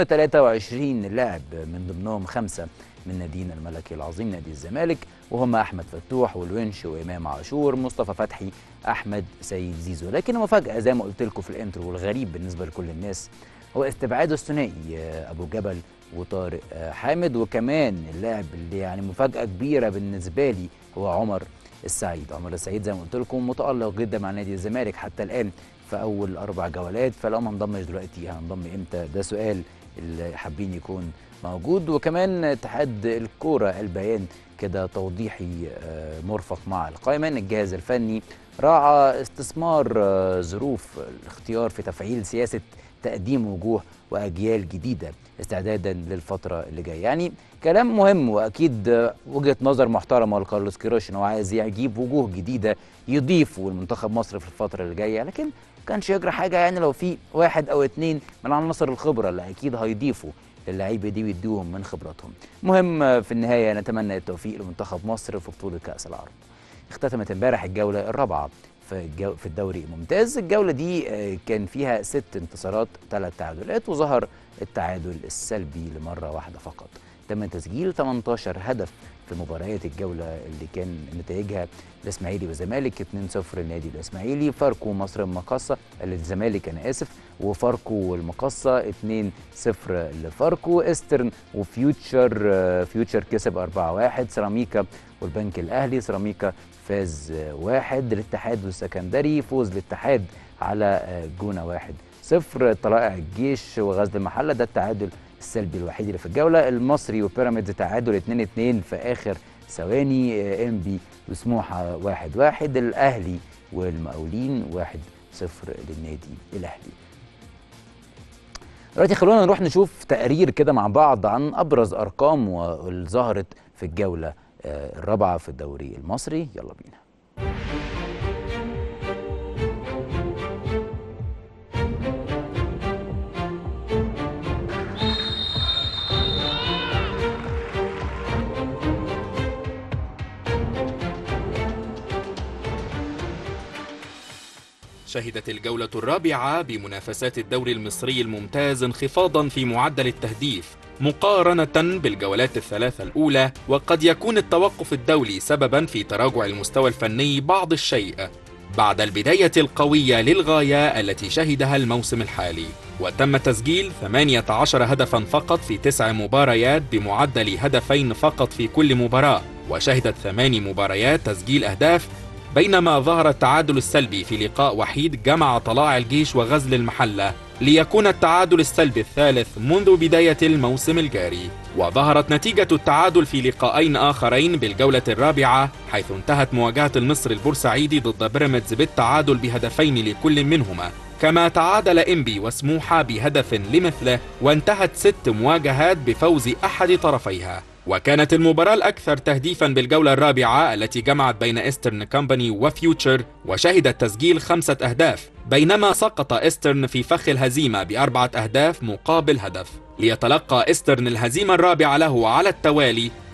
23 لاعب من ضمنهم خمسه من نادينا الملكي العظيم نادي الزمالك وهم احمد فتوح والونش وامام عاشور مصطفى فتحي احمد سيد زيزو لكن المفاجاه زي ما قلت لكم في الانترو والغريب بالنسبه لكل الناس هو استبعاد الثنائي ابو جبل وطارق حامد وكمان اللاعب اللي يعني مفاجاه كبيره بالنسبه لي هو عمر السعيد عمر السعيد زي ما قلت لكم متالق جدا مع نادي الزمالك حتى الان في اول اربع جولات فلو ما انضمش دلوقتي هنضم امتى ده سؤال اللي حابين يكون موجود وكمان اتحاد الكوره البيان كده توضيحي مرفق مع القائمه ان الجهاز الفني راعى استثمار ظروف الاختيار في تفعيل سياسه تقديم وجوه واجيال جديده استعدادا للفتره اللي جايه يعني كلام مهم واكيد وجهه نظر محترمه لكارلوس كيروش ان هو عايز يجيب وجوه جديده يضيفوا لمنتخب مصر في الفتره اللي جايه لكن كانش يجرى حاجه يعني لو في واحد او اتنين من عناصر الخبره اللي اكيد هيضيفوا للعيبه دي ويدوهم من خبراتهم. مهم في النهايه نتمنى التوفيق لمنتخب مصر في بطوله كاس العرب. اختتمت امبارح الجوله الرابعه في الجو في الدوري الممتاز، الجوله دي كان فيها ست انتصارات ثلاث تعادلات وظهر التعادل السلبي لمره واحده فقط. تم تسجيل 18 هدف في مباريات الجولة اللي كان نتائجها الإسماعيلي والزمالك 2-0 للنادي الإسماعيلي فاركو مصر المقاصة الزمالك أنا آسف وفاركو والمقاصة 2-0 لفاركو إسترن وفيوتشر فيوتشر كسب 4-1 سيراميكا والبنك الأهلي سيراميكا فاز واحد الاتحاد والسكندري فوز الاتحاد على جونة واحد صفر طلائع الجيش وغزل المحلة ده التعادل السلبي الوحيد اللي في الجوله المصري وبيراميدز تعادل 2 2 في اخر ثواني ام بي وسموحه 1 1 الاهلي والمقاولين 1 0 للنادي الاهلي دلوقتي خلونا نروح نشوف تقرير كده مع بعض عن ابرز ارقام واللي ظهرت في الجوله الرابعه في الدوري المصري يلا بينا شهدت الجولة الرابعة بمنافسات الدوري المصري الممتاز انخفاضا في معدل التهديف مقارنة بالجولات الثلاثة الأولى وقد يكون التوقف الدولي سببا في تراجع المستوى الفني بعض الشيء بعد البداية القوية للغاية التي شهدها الموسم الحالي وتم تسجيل 18 هدفا فقط في تسع مباريات بمعدل هدفين فقط في كل مباراة وشهدت ثماني مباريات تسجيل أهداف بينما ظهر التعادل السلبي في لقاء وحيد جمع طلاع الجيش وغزل المحلة ليكون التعادل السلبي الثالث منذ بداية الموسم الجاري وظهرت نتيجة التعادل في لقاءين آخرين بالجولة الرابعة حيث انتهت مواجهة المصري البورسعيدي ضد بيراميدز بالتعادل بهدفين لكل منهما كما تعادل إنبي وسموحة بهدف لمثله وانتهت ست مواجهات بفوز أحد طرفيها وكانت المباراة الأكثر تهديفا بالجولة الرابعة التي جمعت بين إسترن كومباني وفيوتشر وشهدت تسجيل خمسة أهداف بينما سقط إسترن في فخ الهزيمة بأربعة أهداف مقابل هدف ليتلقى إسترن الهزيمة الرابعة له على التوالي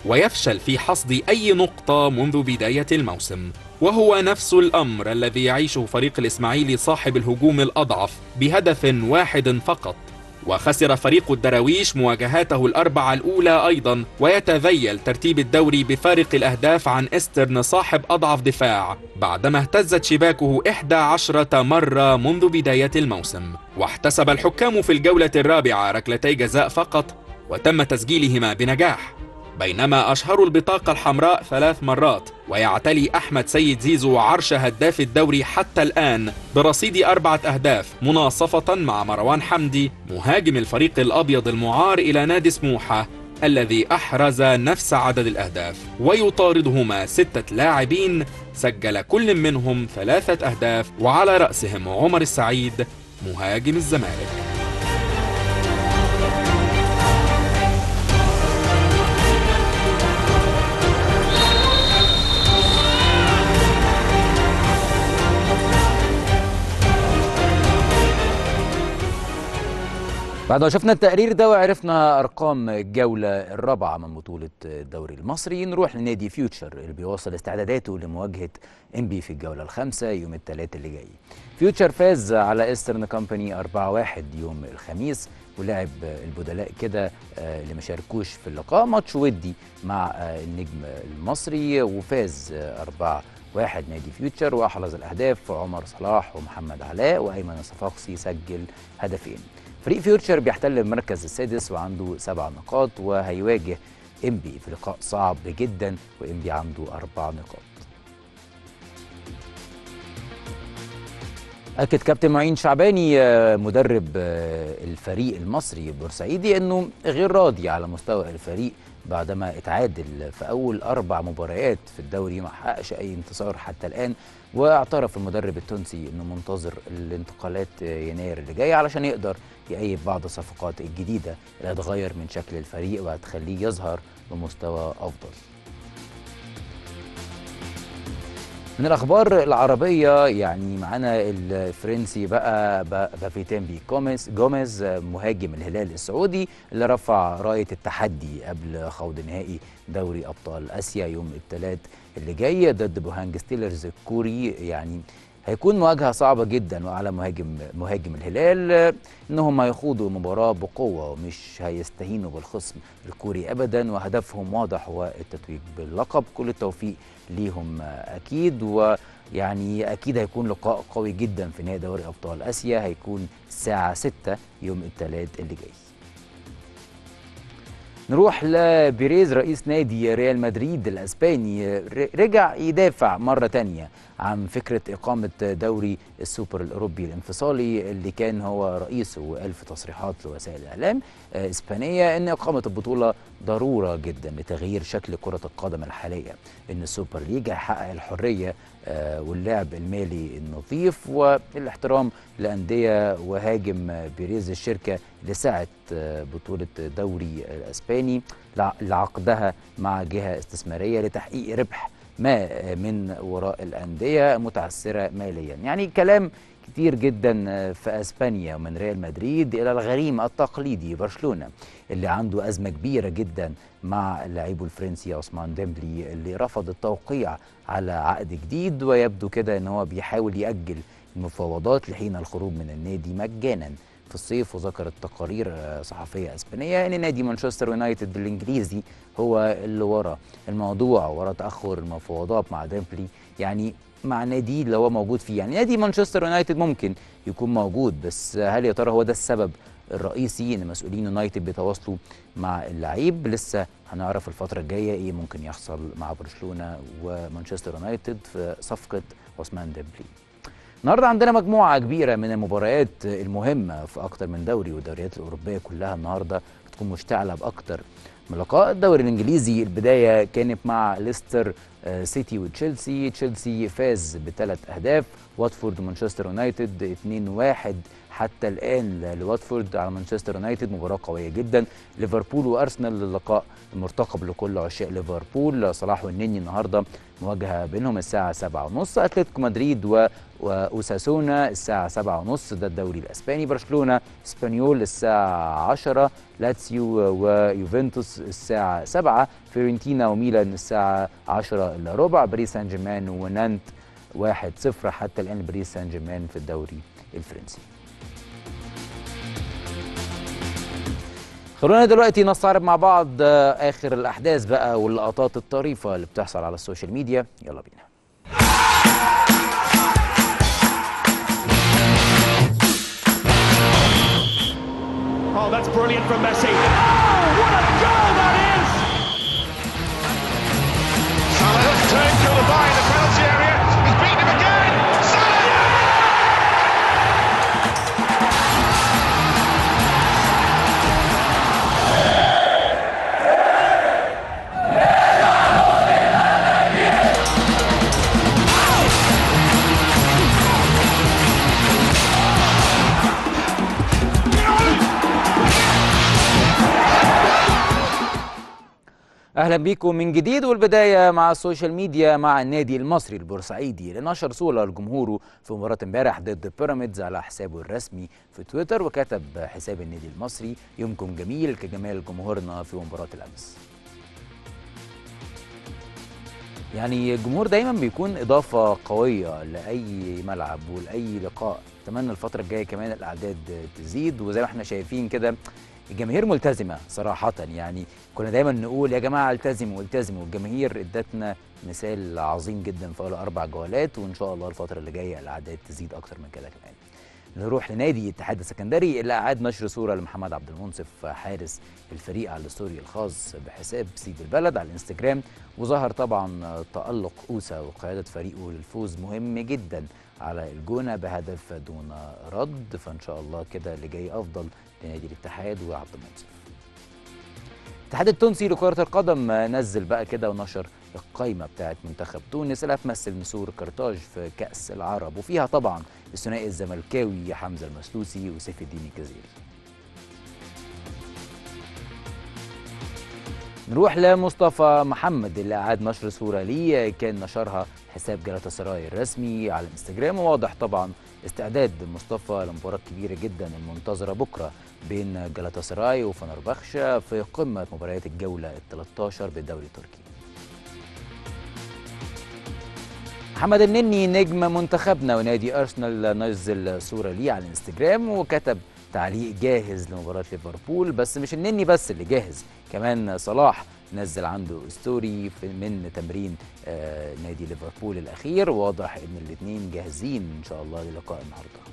ويفشل في حصد أي نقطة منذ بداية الموسم وهو نفس الأمر الذي يعيشه فريق الإسماعيلي صاحب الهجوم الأضعف بهدف واحد فقط وخسر فريق الدراويش مواجهاته الأربعة الأولى أيضا ويتذيل ترتيب الدوري بفارق الأهداف عن إسترن صاحب أضعف دفاع بعدما اهتزت شباكه 11 مرة منذ بداية الموسم واحتسب الحكام في الجولة الرابعة ركلتي جزاء فقط وتم تسجيلهما بنجاح بينما أشهروا البطاقة الحمراء ثلاث مرات ويعتلي أحمد سيد زيزو عرش هداف الدوري حتى الآن برصيد أربعة أهداف مناصفة مع مروان حمدي مهاجم الفريق الأبيض المعار إلى نادي سموحة الذي أحرز نفس عدد الأهداف ويطاردهما ستة لاعبين سجل كل منهم ثلاثة أهداف وعلى رأسهم عمر السعيد مهاجم الزمالك بعد ما شفنا التقرير ده وعرفنا ارقام الجوله الرابعه من بطوله الدوري المصري نروح لنادي فيوتشر اللي بيواصل استعداداته لمواجهه انبي في الجوله الخامسه يوم الثلاث اللي جاي. فيوتشر فاز على ايسترن كومباني 4-1 يوم الخميس ولعب البدلاء كده اللي ما شاركوش في اللقاء ماتش ودي مع النجم المصري وفاز 4 واحد نادي فيوتشر واحرز الاهداف عمر صلاح ومحمد علاء وايمن الصفاقسي سجل هدفين. فريق فيوتشر بيحتل المركز السادس وعنده سبع نقاط وهيواجه انبي في لقاء صعب جدا وانبي عنده اربع نقاط أكد كابتن معين شعباني مدرب الفريق المصري البورسعيدي أنه غير راضي على مستوى الفريق بعدما اتعادل في أول أربع مباريات في الدوري ما حققش أي انتصار حتى الآن واعترف المدرب التونسي أنه منتظر الانتقالات يناير اللي جاي علشان يقدر يأيد بعض الصفقات الجديدة اللي هتغير من شكل الفريق وهتخليه يظهر بمستوى أفضل من الاخبار العربيه يعني معانا الفرنسي بقى بافيتين جوميز جوميز مهاجم الهلال السعودي اللي رفع رايه التحدي قبل خوض نهائي دوري ابطال اسيا يوم الثلاث اللي جاي ضد بوهانج ستيلرز الكوري يعني هيكون مواجهه صعبه جدا وعلى مهاجم مهاجم الهلال انهم هيخوضوا المباراه بقوه ومش هيستهينوا بالخصم الكوري ابدا وهدفهم واضح هو التتويج باللقب كل التوفيق ليهم اكيد ويعني اكيد هيكون لقاء قوي جدا في نهائي دوري ابطال اسيا هيكون الساعه 6 يوم الثلاث اللي جاي نروح لبيريز رئيس نادي ريال مدريد الاسباني رجع يدافع مره تانية عن فكره اقامه دوري السوبر الاوروبي الانفصالي اللي كان هو رئيسه وقال في تصريحات لوسائل الاعلام اسبانيه ان اقامه البطوله ضروره جدا لتغيير شكل كره القدم الحاليه ان السوبر ليج هيحقق الحريه واللعب المالي النظيف والاحترام لانديه وهاجم بيريز الشركه لسعه بطوله الدوري الاسباني لعقدها مع جهه استثماريه لتحقيق ربح ما من وراء الانديه متعثره ماليا يعني كلام كتير جدا في اسبانيا ومن ريال مدريد الى الغريم التقليدي برشلونه اللي عنده ازمه كبيره جدا مع لاعبه الفرنسي عثمان ديمبلي اللي رفض التوقيع على عقد جديد ويبدو كده ان هو بيحاول ياجل المفاوضات لحين الخروج من النادي مجانا في الصيف وذكرت تقارير صحفيه اسبانيه ان نادي مانشستر يونايتد الانجليزي هو اللي ورا الموضوع ورا تاخر المفاوضات مع ديمبلي يعني مع نادي اللي هو موجود فيه يعني نادي مانشستر يونايتد ممكن يكون موجود بس هل يا ترى هو ده السبب الرئيسي ان مسؤولين يونايتد بيتواصلوا مع اللعيب لسه هنعرف الفتره الجايه ايه ممكن يحصل مع برشلونه ومانشستر يونايتد في صفقه عثمان ديمبلي النهارده عندنا مجموعه كبيره من المباريات المهمه في اكتر من دوري والدوريات الاوروبيه كلها النهارده بتكون مشتعله باكتر من لقاء الدوري الانجليزي البدايه كانت مع ليستر سيتي وتشيلسي تشيلسي فاز بثلاث اهداف واتفورد ومانشستر يونايتد 2-1 حتى الان لواتفورد على مانشستر يونايتد مباراه قويه جدا ليفربول وارسنال اللقاء المرتقب لكل عشاق ليفربول صلاح والنني النهارده مواجهه بينهم الساعه 7:30 اتلتيكو مدريد و واوساسونا الساعه 7:30 ده الدوري الاسباني برشلونه اسبانيول الساعه 10 لاتسيو ويوفنتوس الساعه 7 فيورنتينا وميلان الساعه 10 الا ربع باريس سان جيرمان ونانت 1-0 حتى الان باريس سان جيرمان في الدوري الفرنسي خلونا دلوقتي نستعرض مع بعض اخر الاحداث بقى واللقطات الطريفه اللي بتحصل على السوشيال ميديا يلا بينا Oh, that's brilliant from Messi. Oh, what a goal that is! Salah has turned to the bar in the penalty area. He's beaten him again. Salah! اهلا بيكم من جديد والبدايه مع السوشيال ميديا مع النادي المصري البورسعيدي اللي نشر صوره لجمهوره في مباراه امبارح ضد بيراميدز على حسابه الرسمي في تويتر وكتب حساب النادي المصري يومكم جميل كجمال جمهورنا في مباراه الامس يعني الجمهور دايما بيكون اضافه قويه لاي ملعب ولاي لقاء اتمنى الفتره الجايه كمان الاعداد تزيد وزي ما احنا شايفين كده الجماهير ملتزمه صراحه يعني كنا دايما نقول يا جماعه التزموا التزموا الجماهير ادتنا مثال عظيم جدا في اول اربع جولات وان شاء الله الفتره اللي جايه الاعداد تزيد اكتر من كده كمان نروح لنادي الاتحاد السكندري اللي اعاد نشر صوره لمحمد عبد المنصف حارس الفريق على الستوري الخاص بحساب سيد البلد على الانستجرام وظهر طبعا تالق اوسا وقياده فريقه للفوز مهم جدا على الجونه بهدف دون رد فان شاء الله كده اللي جاي افضل لنادي الاتحاد وعبد المنصف الاتحاد التونسي لكرة القدم نزل بقى كده ونشر القايمة بتاعت منتخب تونس اللي هتمثل نسور قرطاج في كأس العرب وفيها طبعا الثنائي الزملكاوي حمزة المسلوسي وسيف الدين الجزيري نروح لمصطفى محمد اللي أعاد نشر صورة ليه كان نشرها حساب جلاتا سراي الرسمي على الانستجرام وواضح طبعا استعداد مصطفى لمباراة كبيرة جدا المنتظرة بكرة بين جلاتا سراي وفنربخشة في قمة مباريات الجولة ال 13 بالدوري التركي محمد النني نجم منتخبنا ونادي ارسنال نزل صوره ليه على الانستجرام وكتب تعليق جاهز لمباراه ليفربول بس مش النني بس اللي جاهز كمان صلاح نزل عنده ستوري في من تمرين آه نادي ليفربول الاخير واضح ان الاثنين جاهزين ان شاء الله للقاء النهارده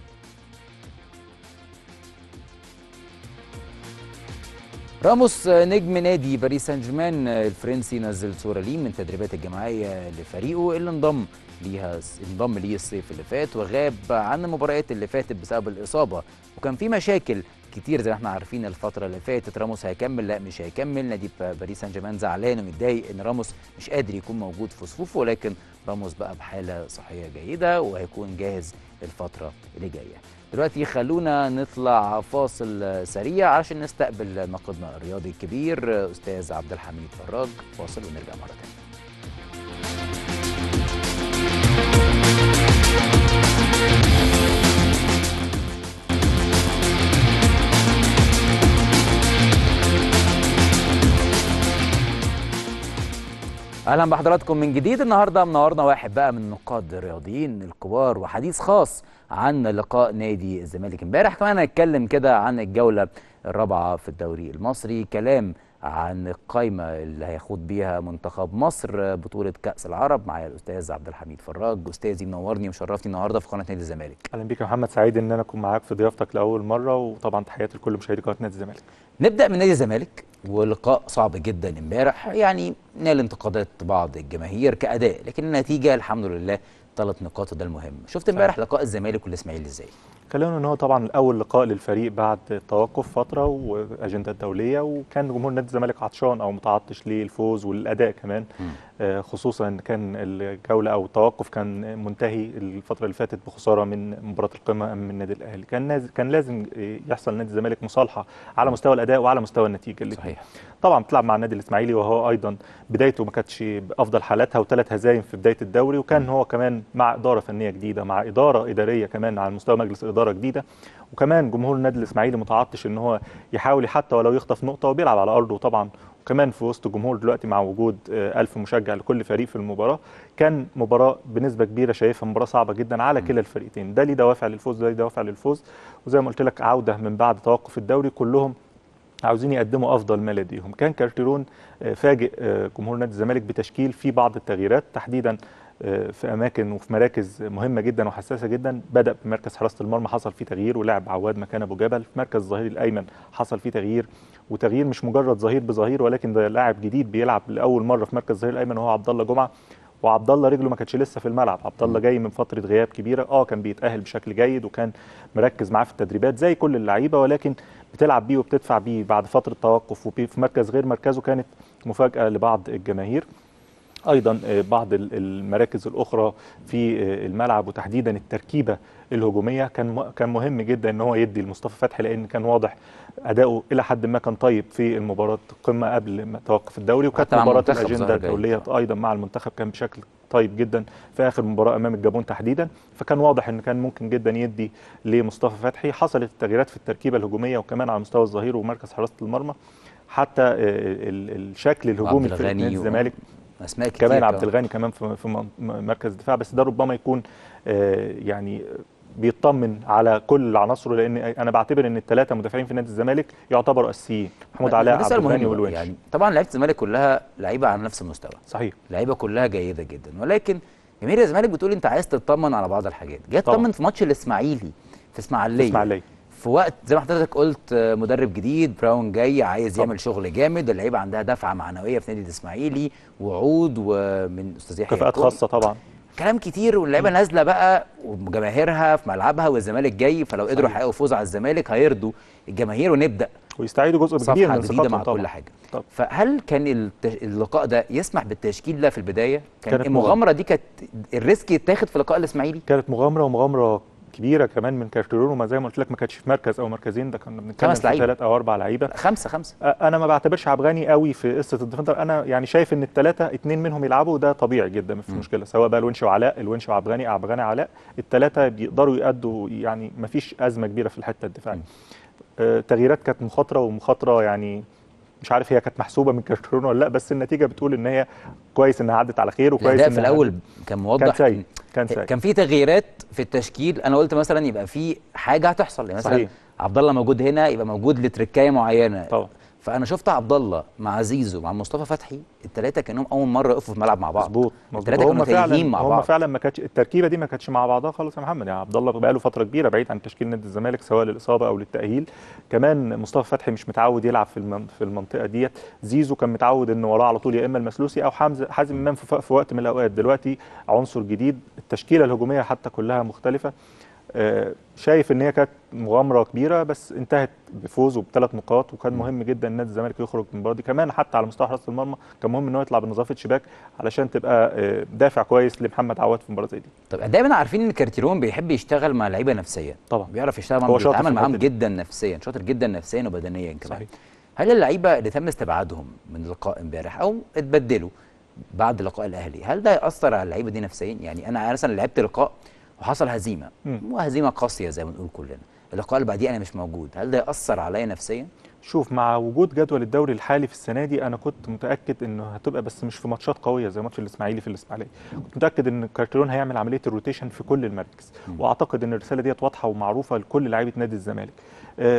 راموس نجم نادي باريس سان جيرمان الفرنسي نزل صوره ليه من التدريبات الجماعيه لفريقه اللي انضم ليها انضم ليه الصيف اللي فات وغاب عن المباريات اللي فاتت بسبب الاصابه وكان في مشاكل كتير زي ما احنا عارفين الفتره اللي فاتت راموس هيكمل لا مش هيكمل نادي باريس سان جيرمان زعلان ومتضايق ان راموس مش قادر يكون موجود في صفوفه ولكن راموس بقى بحاله صحيه جيده وهيكون جاهز الفتره اللي جايه دلوقتي خلونا نطلع فاصل سريع عشان نستقبل ناقدنا الرياضي الكبير استاذ عبد الحميد فراج فاصل ونرجع مره تانية اهلا بحضراتكم من جديد النهارده منورنا واحد بقى من النقاد الرياضيين الكبار وحديث خاص عن لقاء نادي الزمالك امبارح كمان هنتكلم كده عن الجوله الرابعه في الدوري المصري كلام عن القايمه اللي هيخوض بيها منتخب مصر بطوله كاس العرب معايا الاستاذ عبد الحميد فراج استاذي منورني ومشرفني النهارده في قناه نادي الزمالك اهلا بيك يا محمد سعيد ان انا اكون معاك في ضيافتك لاول مره وطبعا تحياتي لكل مشاهدي قناه نادي الزمالك نبدا من نادي الزمالك ولقاء صعب جدا امبارح يعني نال انتقادات بعض الجماهير كاداء لكن النتيجه الحمد لله ثلاث نقاط وده المهم شفت امبارح لقاء الزمالك والاسماعيلي ازاي كلامنا ان هو طبعا اول لقاء للفريق بعد التوقف فتره واجندات دوليه وكان جمهور نادي الزمالك عطشان او متعطش للفوز والاداء كمان آه، خصوصا ان كان الجوله او التوقف كان منتهي الفتره اللي فاتت بخساره من مباراه القمه امام النادي الاهلي كان ناز- كان لازم آه، يحصل نادي الزمالك مصالحه على مستوى الاداء وعلى مستوى النتيجه الاتنين. صحيح طبعا بتلعب مع النادي الاسماعيلي وهو ايضا بدايته ما كانتش بافضل حالاتها وثلاث هزايم في بدايه الدوري وكان هو كمان مع اداره فنيه جديده مع اداره اداريه كمان على مستوى مجلس اداره جديده وكمان جمهور النادي الاسماعيلي متعطش ان هو يحاول حتى ولو يخطف نقطه وبيلعب على ارضه طبعا وكمان في وسط الجمهور دلوقتي مع وجود آه، ألف مشجع لكل فريق في المباراه كان مباراه بنسبه كبيره شايفها مباراه صعبه جدا على كلا الفريقين ده ليه دوافع للفوز ده ليه دوافع للفوز وزي ما قلت لك عوده من بعد توقف الدوري كلهم عاوزين يقدموا افضل ما لديهم كان كارتيرون آه، فاجئ آه، جمهور نادي الزمالك بتشكيل فيه بعض التغييرات تحديدا آه، في اماكن وفي مراكز مهمه جدا وحساسه جدا بدا بمركز حراسه المرمى حصل فيه تغيير ولعب عواد مكان ابو جبل في مركز الظهير الايمن حصل فيه تغيير وتغيير مش مجرد ظهير بظهير ولكن ده لاعب جديد بيلعب لاول مره في مركز الظهير الايمن وهو عبد الله جمعه وعبد الله رجله ما كانتش لسه في الملعب عبد الله جاي من فتره غياب كبيره اه كان بيتاهل بشكل جيد وكان مركز معاه في التدريبات زي كل اللعيبه ولكن بتلعب بيه وبتدفع بيه بعد فتره توقف وفي مركز غير مركزه كانت مفاجاه لبعض الجماهير ايضا آه، بعض ال- المراكز الاخرى في آه، الملعب وتحديدا التركيبه الهجوميه كان م- كان مهم جدا ان هو يدي لمصطفى فتحي لان كان واضح اداؤه الى حد ما كان طيب في المباراه القمه قبل ما توقف الدوري وكانت حتى مع مباراه المنتخب الاجنده ظهر جيد. الدوليه ايضا مع المنتخب كان بشكل طيب جدا في اخر مباراه امام الجابون تحديدا فكان واضح ان كان ممكن جدا يدي لمصطفى فتحي حصلت التغييرات في التركيبه الهجوميه وكمان على مستوى الظهير ومركز حراسه المرمى حتى آه، ال- الشكل الهجومي وعبد في الغني نادي و- الزمالك اسماء كتير كمان عبد الغني كمان في في من- مركز الدفاع بس ده ربما يكون آه، يعني بيطمن على كل عناصره لان انا بعتبر ان الثلاثه مدافعين في نادي الزمالك يعتبروا اساسيين محمود علاء ده عبد سؤال الغني مهم والونش يعني طبعا لعيبه الزمالك كلها لعيبه على نفس المستوى صحيح لعيبه كلها جيده جدا ولكن جماهير الزمالك بتقول انت عايز تطمن على بعض الحاجات جاي طبعاً. تطمن في ماتش الاسماعيلي في اسماعيليه اسماعيليه في وقت زي ما حضرتك قلت آه، مدرب جديد براون جاي عايز طبعاً. يعمل شغل جامد اللعيبه عندها دفعه معنويه في نادي الاسماعيلي وعود ومن استاذ يحيى كفاءات كوم. خاصه طبعا كلام كتير واللعيبه نازله بقى وجماهيرها في ملعبها والزمالك جاي فلو قدروا صحيح. يحققوا فوز على الزمالك هيرضوا الجماهير نبدا ويستعيدوا جزء كبير صفحه من جديده ثقتهم مع طبعا كل حاجه طبعا. فهل كان الت- اللقاء ده يسمح بالتشكيل ده في البدايه كان كانت المغامره دي كانت الريسك يتاخد في لقاء الاسماعيلي كانت مغامره ومغامره كبيره كمان من كارتيرون وما زي ما قلت لك ما كانتش في مركز او مركزين ده كنا بنتكلم خمس في لعيبة. ثلاث او اربع لعيبه خمسه خمسه انا ما بعتبرش عبد الغني قوي في قصه الديفندر انا يعني شايف ان الثلاثه اتنين منهم يلعبوا ده طبيعي جدا ما في مشكله سواء بقى الونش وعلاء الونش وعبد الغني عبد الغني علاء الثلاثه بيقدروا يأدوا يعني ما فيش ازمه كبيره في الحته الدفاعيه آه، تغييرات كانت مخاطره ومخاطره يعني مش عارف هي كانت محسوبه من كارتيرون ولا لا بس النتيجه بتقول ان هي كويس انها عدت على خير وكويس الاداء في إنها الاول كان موضح كان سيء إن- كان سيء كان في تغييرات في التشكيل انا قلت مثلا يبقى في حاجه هتحصل يعني مثلا صحيح. عبد الله موجود هنا يبقى موجود لتركايه معينه طبعا فانا شفت عبد الله مع زيزو مع مصطفى فتحي الثلاثه كانهم اول مره يقفوا في الملعب مع بعض مظبوط مظبوط الثلاثه كانوا تايهين مع هم بعض فعلا ما كانتش التركيبه دي ما كانتش مع بعضها خالص يا محمد يعني عبد الله بقى له فتره كبيره بعيد عن تشكيل نادي الزمالك سواء للاصابه او للتاهيل كمان مصطفى فتحي مش متعود يلعب في المن- في المنطقه ديت زيزو كان متعود ان وراه على طول يا اما المسلوسي او حمزه حازم امام في, ف- في وقت من الاوقات دلوقتي عنصر جديد التشكيله الهجوميه حتى كلها مختلفه آه، شايف ان هي كانت مغامره كبيره بس انتهت بفوز وبثلاث نقاط وكان مهم جدا ان نادي الزمالك يخرج من المباراه دي كمان حتى على مستوى حراسه المرمى كان مهم ان هو يطلع بنظافه شباك علشان تبقى آه، دافع كويس لمحمد عواد في مباراه زي دي طب دايما عارفين ان كارتيرون بيحب يشتغل مع لعيبه نفسيا طبعا بيعرف يشتغل هو معاهم شاطر في بيتعامل معاهم الحتة دي. جدا نفسيا شاطر جدا نفسيا وبدنيا كمان صحيح هل اللعيبه اللي تم استبعادهم من لقاء امبارح او اتبدلوا بعد لقاء الاهلي هل ده ياثر على اللعيبه دي نفسيا يعني انا مثلا لعبت لقاء وحصل هزيمه مم. وهزيمه قاسيه زي ما بنقول كلنا اللقاء اللي بعديه انا مش موجود هل ده ياثر عليا نفسيا شوف مع وجود جدول الدوري الحالي في السنه دي انا كنت متاكد انه هتبقى بس مش في ماتشات قويه زي ماتش الاسماعيلي في الاسماعيليه كنت متاكد ان كارتيرون هيعمل عمليه الروتيشن في كل المراكز واعتقد ان الرساله ديت واضحه ومعروفه لكل لعيبه نادي الزمالك آه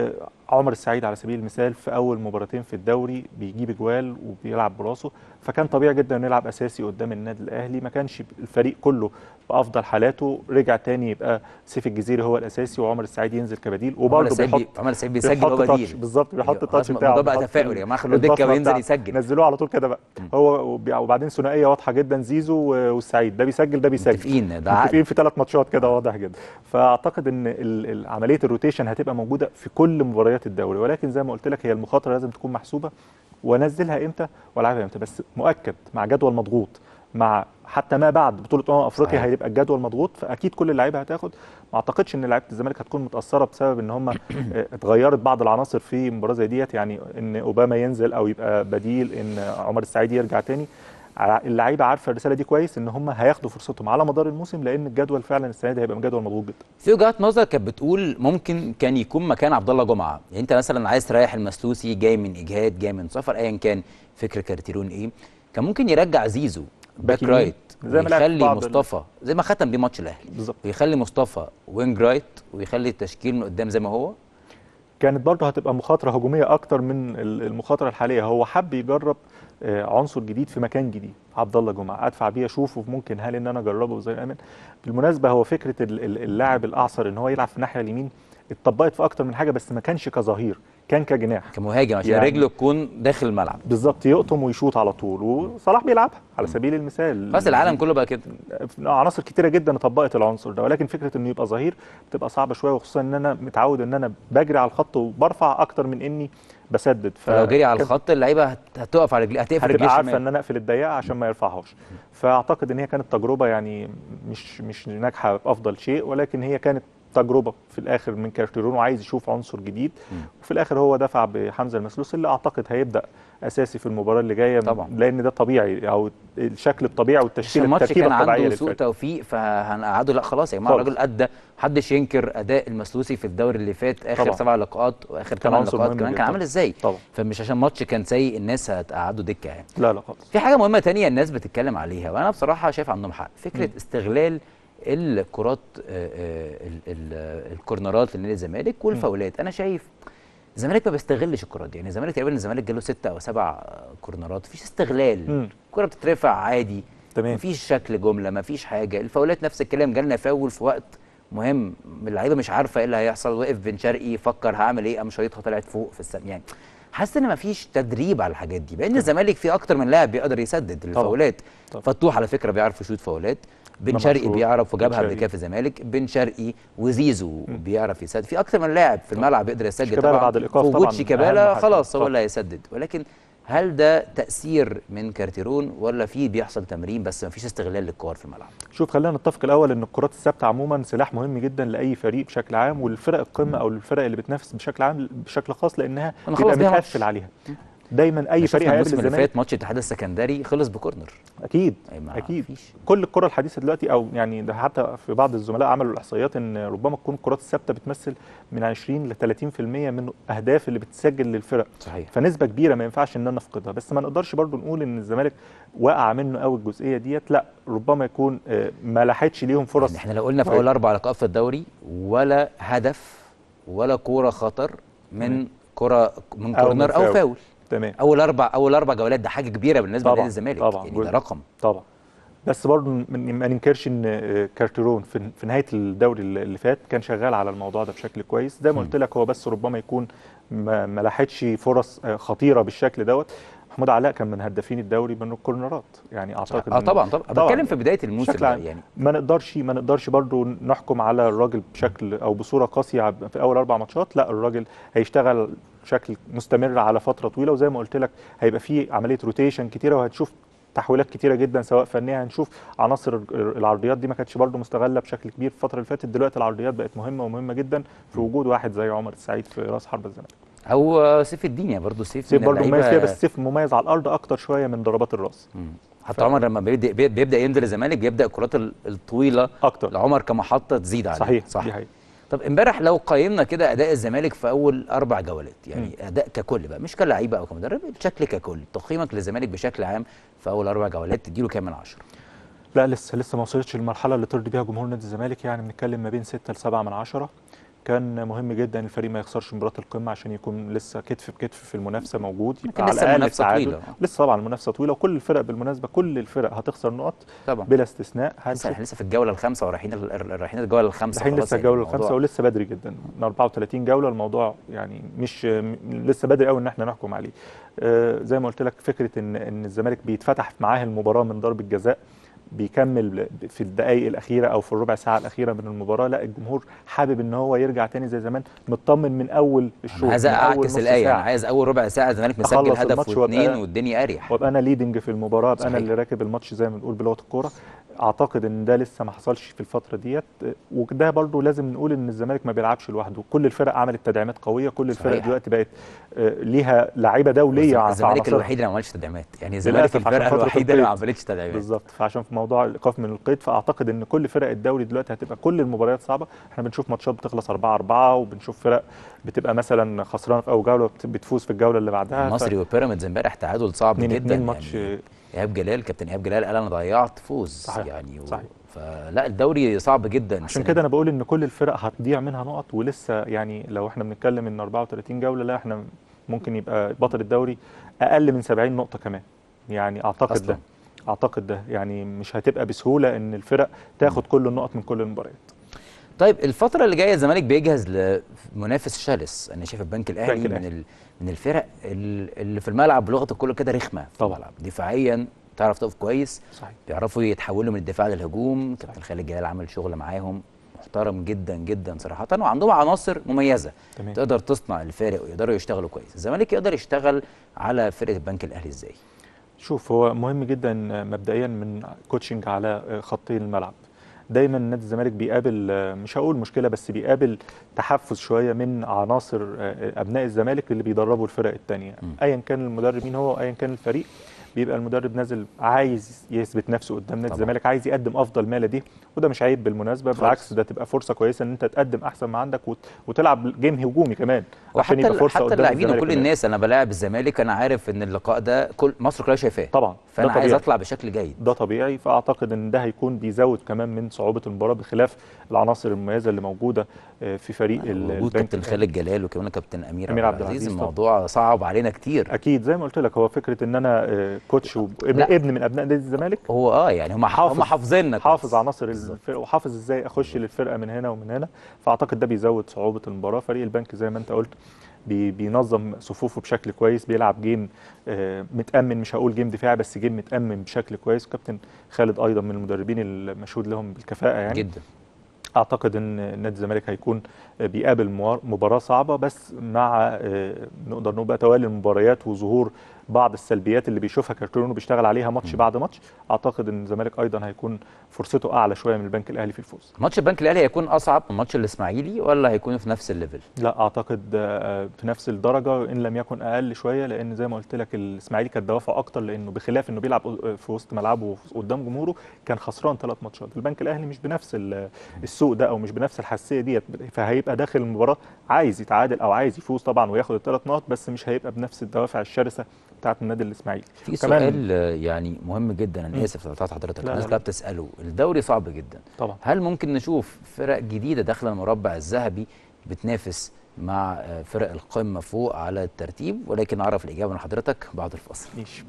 عمر السعيد على سبيل المثال في اول مباراتين في الدوري بيجيب اجوال وبيلعب براسه فكان طبيعي جدا انه يلعب اساسي قدام النادي الاهلي ما كانش الفريق كله بافضل حالاته رجع تاني يبقى سيف الجزيري هو الاساسي وعمر السعيد ينزل كبديل عمر وبرضه السعيد بيحط بي- عمر السعيد بيسجل هو بيحط تاتش بديل بالظبط بيحط أيوة، التاتش خلاص بتاعه الموضوع بقى بيحط تفاؤل يا جماعه خلوه دكه البصمة وينزل بتاعته. يسجل نزلوه على طول كده بقى هو وبي- وبعدين ثنائيه واضحه جدا زيزو و- والسعيد ده بيسجل ده بيسجل متفقين ده عقد متفقين في ثلاث ماتشات كده واضح جدا فاعتقد ان ال- ال- عمليه الروتيشن هتبقى موجوده في كل مباريات الدوري ولكن زي ما قلت لك هي المخاطره لازم تكون محسوبه وانزلها امتى والعبها امتى بس مؤكد مع جدول مضغوط مع حتى ما بعد بطوله امم افريقيا صحيح. هيبقى الجدول مضغوط فاكيد كل اللعيبه هتاخد ما اعتقدش ان لعيبه الزمالك هتكون متاثره بسبب ان هم اتغيرت بعض العناصر في مباراه زي ديت يعني ان اوباما ينزل او يبقى بديل ان عمر السعيد يرجع تاني ع- اللعيبه عارفه الرساله دي كويس ان هم هياخدوا فرصتهم على مدار الموسم لان الجدول فعلا السنه دي هيبقى جدول مضغوط جدا في وجهات نظر كانت بتقول ممكن كان يكون مكان عبد الله جمعه يعني انت مثلا عايز تريح المسلوسي جاي من اجهاد جاي من سفر ايا كان فكر كارتيرون ايه كان ممكن يرجع زيزو باك يمين. رايت زي ما لعب في ويخلي بعض ال- مصطفى زي ما ختم بيه ماتش الاهلي بالظبط ويخلي مصطفى وينج رايت ويخلي التشكيل من قدام زي ما هو كانت برضه هتبقى مخاطره هجوميه اكتر من ال- المخاطره الحاليه هو حب يجرب آه، عنصر جديد في مكان جديد عبد الله جمعه ادفع بيه اشوفه ممكن هل ان انا اجربه زي امن بالمناسبه هو فكره ال- ال- اللاعب الاعصر ان هو يلعب في الناحيه اليمين اتطبقت في اكتر من حاجه بس ما كانش كظهير كان كجناح كمهاجم عشان يعني- رجله تكون داخل الملعب بالظبط يقطم ويشوط على طول وصلاح بيلعبها على سبيل المثال بس العالم كله بقى كده عناصر كتيره جدا طبقت العنصر ده ولكن فكره انه يبقى ظهير بتبقى صعبه شويه وخصوصا ان انا متعود ان انا بجري على الخط وبرفع اكتر من اني بسدد فلو جري على كان- الخط اللعيبه هت- هتقف على رجليه هتقفل رجليه هتبقى عارفه الشمال ان انا اقفل الضيقه عشان ما يرفعهاش فاعتقد ان هي كانت تجربه يعني مش مش ناجحه بافضل شيء ولكن هي كانت تجربه في الاخر من كارتيرون وعايز يشوف عنصر جديد وفي الاخر هو دفع بحمزه المسلوس اللي اعتقد هيبدا اساسي في المباراه اللي جايه طبعا. لان ده طبيعي او الشكل الطبيعي عشان والتشكيله الماتش التركيبه كان الطبيعيه عنده سوء للفريق توفيق فهنقعده لا خلاص يا جماعه خالص. الراجل ادى محدش ينكر اداء المسلوسي في الدوري اللي فات اخر طبعا. سبع لقاءات واخر كان ثمان عنصر لقاءات مهم كمان جدا كان طبعا. عامل ازاي طبعا فمش عشان ماتش كان سيء الناس هتقعدوا دكه يعني لا لا خالص في حاجه مهمه تانية الناس بتتكلم عليها وانا بصراحه شايف عندهم حق فكره مم. استغلال الكرات آه، آه، ال- ال- الكورنرات لنادي الزمالك والفاولات انا شايف الزمالك ما بيستغلش الكرات دي يعني الزمالك تقريبا الزمالك جاله ستة او سبع آه، كورنرات مفيش استغلال مم. الكره بتترفع عادي تمام مفيش شكل جمله مفيش حاجه الفاولات نفس الكلام جالنا فاول في وقت مهم اللعيبه مش عارفه ايه اللي هيحصل وقف بن شرقي فكر هعمل ايه قام شايطها طلعت فوق في السم يعني حاسس ان مفيش تدريب على الحاجات دي بان الزمالك فيه اكتر من لاعب بيقدر يسدد الفاولات طبعا. فتوح على فكره بيعرف يشوط فاولات بن إمام شرقي عاشور، بيعرف بن وجابها قبل شرقي. كده في الزمالك بن شرقي وزيزو بيعرف يسدد في اكتر من لاعب في الملعب يقدر يسجل شيكابالا طبعا بعد الإيقاف في وجود طبعاً شيكابالا أهم حاجة. خلاص هو طبعاً. اللي هيسدد ولكن هل ده تاثير من كارتيرون ولا في بيحصل تمرين بس مفيش استغلال للكور في الملعب شوف خلينا نتفق الاول ان الكرات الثابته عموما سلاح مهم جدا لاي فريق بشكل عام والفرق القمه او الفرق اللي بتنافس بشكل عام بشكل خاص لانها أنا بيبقى خلاص بيها متقفل ماتش. عليها دايما اي فريق هيقابل الموسم اللي الزمالك فات ماتش الاتحاد السكندري خلص بكورنر اكيد أي ما اكيد فيش. كل الكره الحديثه دلوقتي او يعني ده حتى في بعض الزملاء عملوا الاحصائيات ان ربما تكون الكرات الثابته بتمثل من 20 ل 30% من الاهداف اللي بتسجل للفرق صحيح فنسبه كبيره ما ينفعش ان انا افقدها بس ما نقدرش برضو نقول ان الزمالك واقع منه قوي الجزئيه ديت لا ربما يكون آه، ما لحقش ليهم فرص يعني احنا لو قلنا في طيب. اول اربع لقاءات في الدوري ولا هدف ولا كوره خطر من كره من أو من كورنر او فاول. فاول تمام اول اربع اول اربع جولات ده حاجه كبيره بالنسبه طبعاً، لنادي الزمالك طبعاً، يعني ده جزء. رقم طبعا بس برضو من- ما ننكرش ان آه، كارتيرون في في نهايه الدوري اللي اللي فات كان شغال على الموضوع ده بشكل كويس زي ما قلت لك هو بس ربما يكون ما ما لحقش فرص آه، خطيره بالشكل دوت محمود علاء كان من هدافين الدوري من الكورنرات يعني اعتقد اه إن- طبعا طبعا بتكلم في بدايه الموسم بشكل ده عام. يعني ما نقدرش ما نقدرش برضو نحكم على الراجل بشكل او بصوره قاسيه في اول اربع ماتشات لا الراجل هيشتغل بشكل مستمر على فتره طويله وزي ما قلت لك هيبقى في عمليه روتيشن كتيره وهتشوف تحويلات كتيره جدا سواء فنيه هنشوف عناصر العرضيات دي ما كانتش برضو مستغله بشكل كبير في الفتره اللي فاتت دلوقتي العرضيات بقت مهمه ومهمه جدا في وجود واحد زي عمر السعيد في راس حرب الزمالك او سيف الدين يعني برضه سيف سيف من برضو مميز اللعيبة- فيها بس سيف مميز على الارض اكتر شويه من ضربات الراس مم. حتى عمر لما بيبدا بيبدا ينزل الزمالك بيبدا الكرات ال- الطويله اكتر لعمر كمحطه تزيد عليه صحيح صح دي حقيقة. طب امبارح لو قيمنا كده اداء الزمالك في اول اربع جولات يعني اداء ككل بقى مش كلعيبه او كمدرب بشكل ككل تقييمك للزمالك بشكل عام في اول اربع جولات تديله كام من عشرة لا لسه لسه ما وصلتش للمرحله اللي ترضي بيها جمهور نادي الزمالك يعني بنتكلم ما بين 6 ل 7 من 10 كان مهم جدا الفريق ما يخسرش مباراه القمه عشان يكون لسه كتف بكتف في المنافسه موجود لكن لسه المنافسة تعادل. طويلة. لسه طبعا المنافسه طويله وكل الفرق بالمناسبه كل الفرق هتخسر نقط طبعا بلا استثناء لسه هنشوف احنا لسه في الجوله الخامسه ورايحين ال- ال- رايحين الجوله الخامسه رايحين خلاص لسه يعني الجوله الموضوع- الخامسه ولسه بدري جدا من 34 جوله الموضوع يعني مش م- لسه بدري قوي ان احنا نحكم عليه آه، زي ما قلت لك فكره ان ان الزمالك بيتفتح معاه المباراه من ضربه جزاء بيكمل في الدقائق الاخيره او في الربع ساعه الاخيره من المباراه لا الجمهور حابب ان هو يرجع تاني زي زمان مطمن من اول الشوط انا عايز من أول اعكس نص الايه انا ساعة. عايز اول ربع ساعه الزمالك مسجل أخلص هدف الماتش واثنين وأبقى- والدنيا اريح وابقى انا ليدنج في المباراه ابقى انا صحيح. اللي راكب الماتش زي ما بنقول بلغه الكوره اعتقد ان ده لسه ما حصلش في الفتره ديت وده برضو لازم نقول ان الزمالك ما بيلعبش لوحده كل الفرق عملت تدعيمات قويه كل الفرق صحيح. دلوقتي بقت آه، ليها لعيبه دوليه عن الزمالك عناصرها. الوحيد اللي ما عملش تدعيمات يعني الزمالك للأسف عشان الفرقه فترة الوحيده اللي ما القيد. عملتش تدعيمات بالظبط فعشان في موضوع الايقاف من القيد فاعتقد ان كل فرق الدوري دلوقتي هتبقى كل المباريات صعبه احنا بنشوف ماتشات بتخلص 4 4 وبنشوف فرق بتبقى مثلا خسرانه في اول جوله بت- بتفوز في الجوله اللي بعدها ف- المصري وبيراميدز امبارح تعادل صعب اتنين- جدا اتنين ماتش يعني ايهاب جلال كابتن ايهاب جلال قال انا ضيعت فوز صحيح، يعني و... صحيح. فلا الدوري صعب جدا عشان السنة كده انا بقول ان كل الفرق هتضيع منها نقط ولسه يعني لو احنا بنتكلم ان 34 جوله لا احنا ممكن يبقى بطل الدوري اقل من 70 نقطه كمان يعني اعتقد أصلاً. ده اعتقد ده يعني مش هتبقى بسهوله ان الفرق تاخد كل النقط من كل المباريات طيب الفترة اللي جاية الزمالك بيجهز لمنافس شرس أنا شايف البنك الأهلي البنك من الأهلي. ال... من الفرق ال- اللي في الملعب بلغة الكل كده رخمة في طبعاً. الملعب دفاعيا تعرف تقف كويس صحيح بيعرفوا يتحولوا من الدفاع للهجوم كابتن خالد جلال عمل شغل معاهم محترم جدا جدا صراحة وعندهم عناصر مميزة تمام تقدر تصنع الفارق ويقدروا يشتغلوا كويس الزمالك يقدر يشتغل على فرقة البنك الأهلي إزاي شوف هو مهم جدا مبدئيا من كوتشنج على خطي الملعب دايما نادي الزمالك بيقابل مش هقول مشكله بس بيقابل تحفز شويه من عناصر ابناء الزمالك اللي بيدربوا الفرق الثانيه م. ايا كان المدرب مين هو ايا كان الفريق بيبقى المدرب نازل عايز يثبت نفسه قدام نادي طبعا. الزمالك عايز يقدم افضل ما لديه وده مش عيب بالمناسبه خالص. بالعكس ده تبقى فرصه كويسه ان انت تقدم احسن ما عندك وت- وتلعب جيم هجومي كمان عشان وحتى يبقى ال- فرصه حتى قدام اللاعبين الزمالك وكل كمان. الناس انا بلاعب الزمالك انا عارف ان اللقاء ده كل مصر كلها شايفاه طبعا ده فانا عايز طبيعي. اطلع بشكل جيد ده طبيعي فاعتقد ان ده هيكون بيزود كمان من صعوبه المباراه بخلاف العناصر المميزه اللي موجوده آه، في فريق ال- وجود البنك كابتن خالد جلال وكمان كابتن امير, أمير عبد عبد العزيز العزيز طبعا. الموضوع صعب علينا كتير اكيد زي ما قلت لك هو فكره ان انا آه، كوتش وابن لا. ابن من ابناء نادي الزمالك هو اه يعني هم حافظ- هم حافظيننا حافظ كويس. عناصر بالظبط. الفرقه وحافظ ازاي اخش للفرقه من هنا ومن هنا فاعتقد ده بيزود صعوبه المباراه فريق البنك زي ما انت قلت بي بينظم صفوفه بشكل كويس بيلعب جيم آه، متامن مش هقول جيم دفاعي بس جيم متامن بشكل كويس وكابتن خالد ايضا من المدربين المشهود لهم بالكفاءه يعني جدا اعتقد ان نادي الزمالك هيكون بيقابل موار- مباراه صعبه بس مع آه، نقدر نقول بقى توالي المباريات وظهور بعض السلبيات اللي بيشوفها كارتيرونو بيشتغل عليها ماتش بعد ماتش اعتقد ان الزمالك ايضا هيكون فرصته اعلى شويه من البنك الاهلي في الفوز ماتش البنك الاهلي هيكون اصعب من ماتش الاسماعيلي ولا هيكون في نفس الليفل لا اعتقد آه، في نفس الدرجه ان لم يكن اقل شويه لان زي ما قلت لك الاسماعيلي كان دوافعه اكتر لانه بخلاف انه بيلعب في وسط ملعبه قدام جمهوره كان خسران ثلاث ماتشات البنك الاهلي مش بنفس ال- السوق ده او مش بنفس الحساسيه ديت فهيبقى داخل المباراه عايز يتعادل او عايز يفوز طبعا وياخد الثلاث نقط بس مش هيبقى بنفس الدوافع الشرسه بتاعه النادي الاسماعيلي في كمان- سؤال آه، يعني مهم جدا انا مم. اسف قطعت حضرتك لا، الناس لا، كلها لا. بتساله الدوري صعب جدا طبعا هل ممكن نشوف فرق جديده داخله المربع الذهبي بتنافس مع آه، فرق القمه فوق على الترتيب ولكن اعرف الاجابه من حضرتك بعد الفاصل ماشي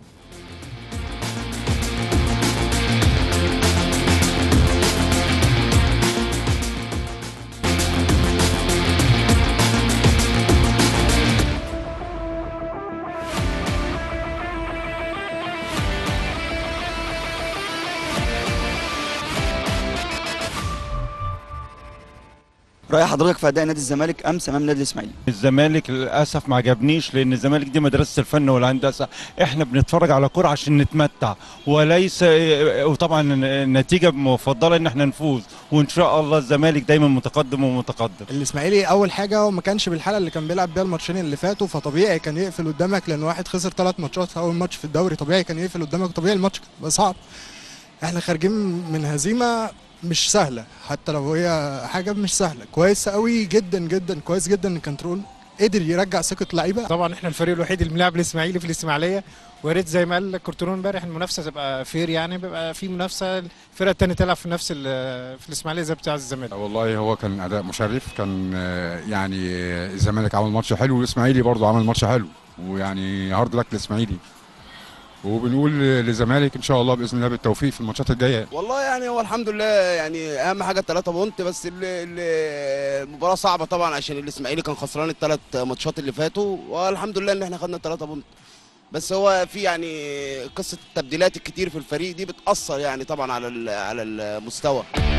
رأي حضرتك في أداء نادي الزمالك أمس أمام نادي الإسماعيلي الزمالك للاسف ما عجبنيش لان الزمالك دي مدرسه الفن والهندسه احنا بنتفرج على كوره عشان نتمتع وليس وطبعا النتيجه مفضله ان احنا نفوز وان شاء الله الزمالك دايما متقدم ومتقدم الاسماعيلي اول حاجه هو ما كانش بالحاله اللي كان بيلعب بيها الماتشين اللي فاتوا فطبيعي كان يقفل قدامك لان واحد خسر ثلاث ماتشات اول ماتش في الدوري طبيعي كان يقفل قدامك طبيعي الماتش كان هيبقى صعب احنا خارجين من هزيمه مش سهله حتى لو هي حاجه مش سهله كويس قوي جدا جدا كويس جدا ان كنترول قدر يرجع ثقه لعيبه طبعا احنا الفريق الوحيد اللي بنلعب الاسماعيلي في الاسماعيليه ويا ريت زي ما قال كورتون امبارح المنافسه تبقى فير يعني بيبقى في منافسه الفرقه الثانيه تلعب في نفس ال- في الاسماعيليه زي بتاع الزمالك والله هو كان اداء مشرف كان آه، يعني آه، الزمالك عمل ماتش حلو والاسماعيلي برضه عمل ماتش حلو ويعني هارد لك الاسماعيلي وبنقول للزمالك ان شاء الله باذن الله بالتوفيق في الماتشات الجايه والله يعني هو الحمد لله يعني اهم حاجه الثلاثه بونت بس ال- ال- المباراه صعبه طبعا عشان الاسماعيلي كان خسران الثلاث ماتشات اللي فاتوا والحمد لله ان احنا خدنا الثلاثه بونت بس هو في يعني قصه التبديلات الكتير في الفريق دي بتاثر يعني طبعا على ال- على المستوى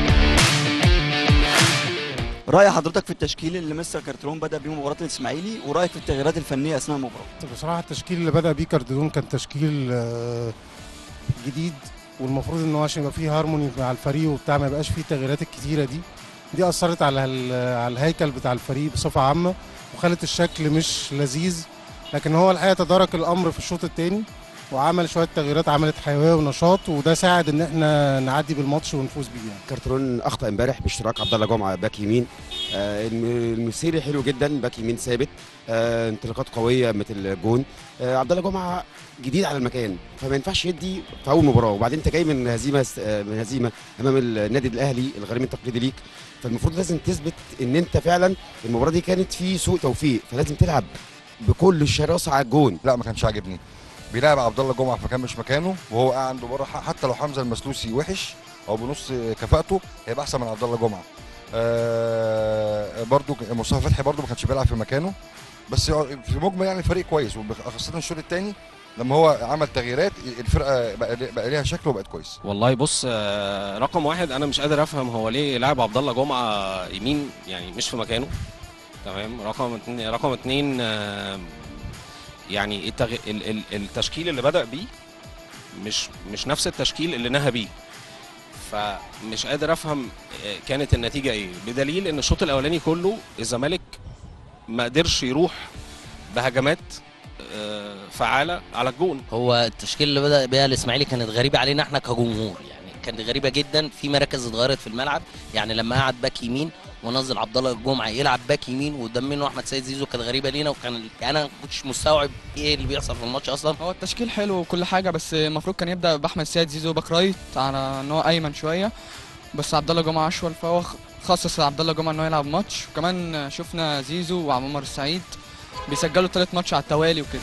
راي حضرتك في التشكيل اللي مستر كارترون بدا بيه مباراه الاسماعيلي ورايك في التغييرات الفنيه اثناء المباراه بصراحه التشكيل اللي بدا بيه كارديون كان تشكيل آه، جديد والمفروض ان هو عشان يبقى فيه هارموني مع الفريق وبتاع ما يبقاش فيه التغييرات الكتيره دي دي اثرت على ال- على الهيكل بتاع الفريق بصفه عامه وخلت الشكل مش لذيذ لكن هو الحقيقه تدارك الامر في الشوط الثاني وعمل شويه تغييرات عملت حيويه ونشاط وده ساعد ان احنا نعدي بالماتش ونفوز بيه يعني. كارترون اخطا امبارح باشتراك عبد الله جمعه باك يمين آه، الم- المسيري حلو جدا باك يمين ثابت آه، انطلاقات قويه مثل جون آه، عبد الله جمعه جديد على المكان فما ينفعش يدي في اول مباراه وبعدين انت جاي من هزيمه آه، من هزيمه امام النادي الاهلي الغريم التقليدي ليك فالمفروض لازم تثبت ان انت فعلا المباراه دي كانت في سوء توفيق فلازم تلعب بكل الشراسه على الجون لا ما كانش عاجبني بيلعب عبد الله جمعه في مكان مش مكانه وهو قاعد عنده بره حتى لو حمزه المسلوسي وحش او بنص كفاءته هيبقى احسن من عبد الله جمعه آه برضو مصطفى فتحي برضو ما كانش بيلعب في مكانه بس في مجمل يعني الفريق كويس وخاصه الشوط الثاني لما هو عمل تغييرات الفرقه بقى, بقى ليها شكل وبقت كويس والله بص آه، رقم واحد انا مش قادر افهم هو ليه لاعب عبد الله جمعه يمين يعني مش في مكانه تمام رقم اتنين رقم اتنين آه، يعني التغ... ال... ال... التشكيل اللي بدا بيه مش مش نفس التشكيل اللي نهى بيه فمش قادر افهم آه، كانت النتيجه ايه بدليل ان الشوط الاولاني كله الزمالك ما قدرش يروح بهجمات آه، فعاله على الجون هو التشكيل اللي بدا بيها الاسماعيلي كانت غريبه علينا احنا كجمهور يعني كانت غريبه جدا في مراكز اتغيرت في الملعب يعني لما قعد باك يمين ونزل عبد الله الجمعه يلعب باك يمين وقدام منه احمد سيد زيزو كانت غريبه لينا وكان يعني انا ما كنتش مستوعب ايه اللي بيحصل في الماتش اصلا هو التشكيل حلو وكل حاجه بس المفروض كان يبدا باحمد سيد زيزو باك رايت على ان هو ايمن شويه بس عبد الله جمعه اشول فهو خ- خصص عبد الله جمعه ان هو يلعب ماتش وكمان شفنا زيزو وعمر السعيد بيسجلوا ثلاث ماتش على التوالي وكده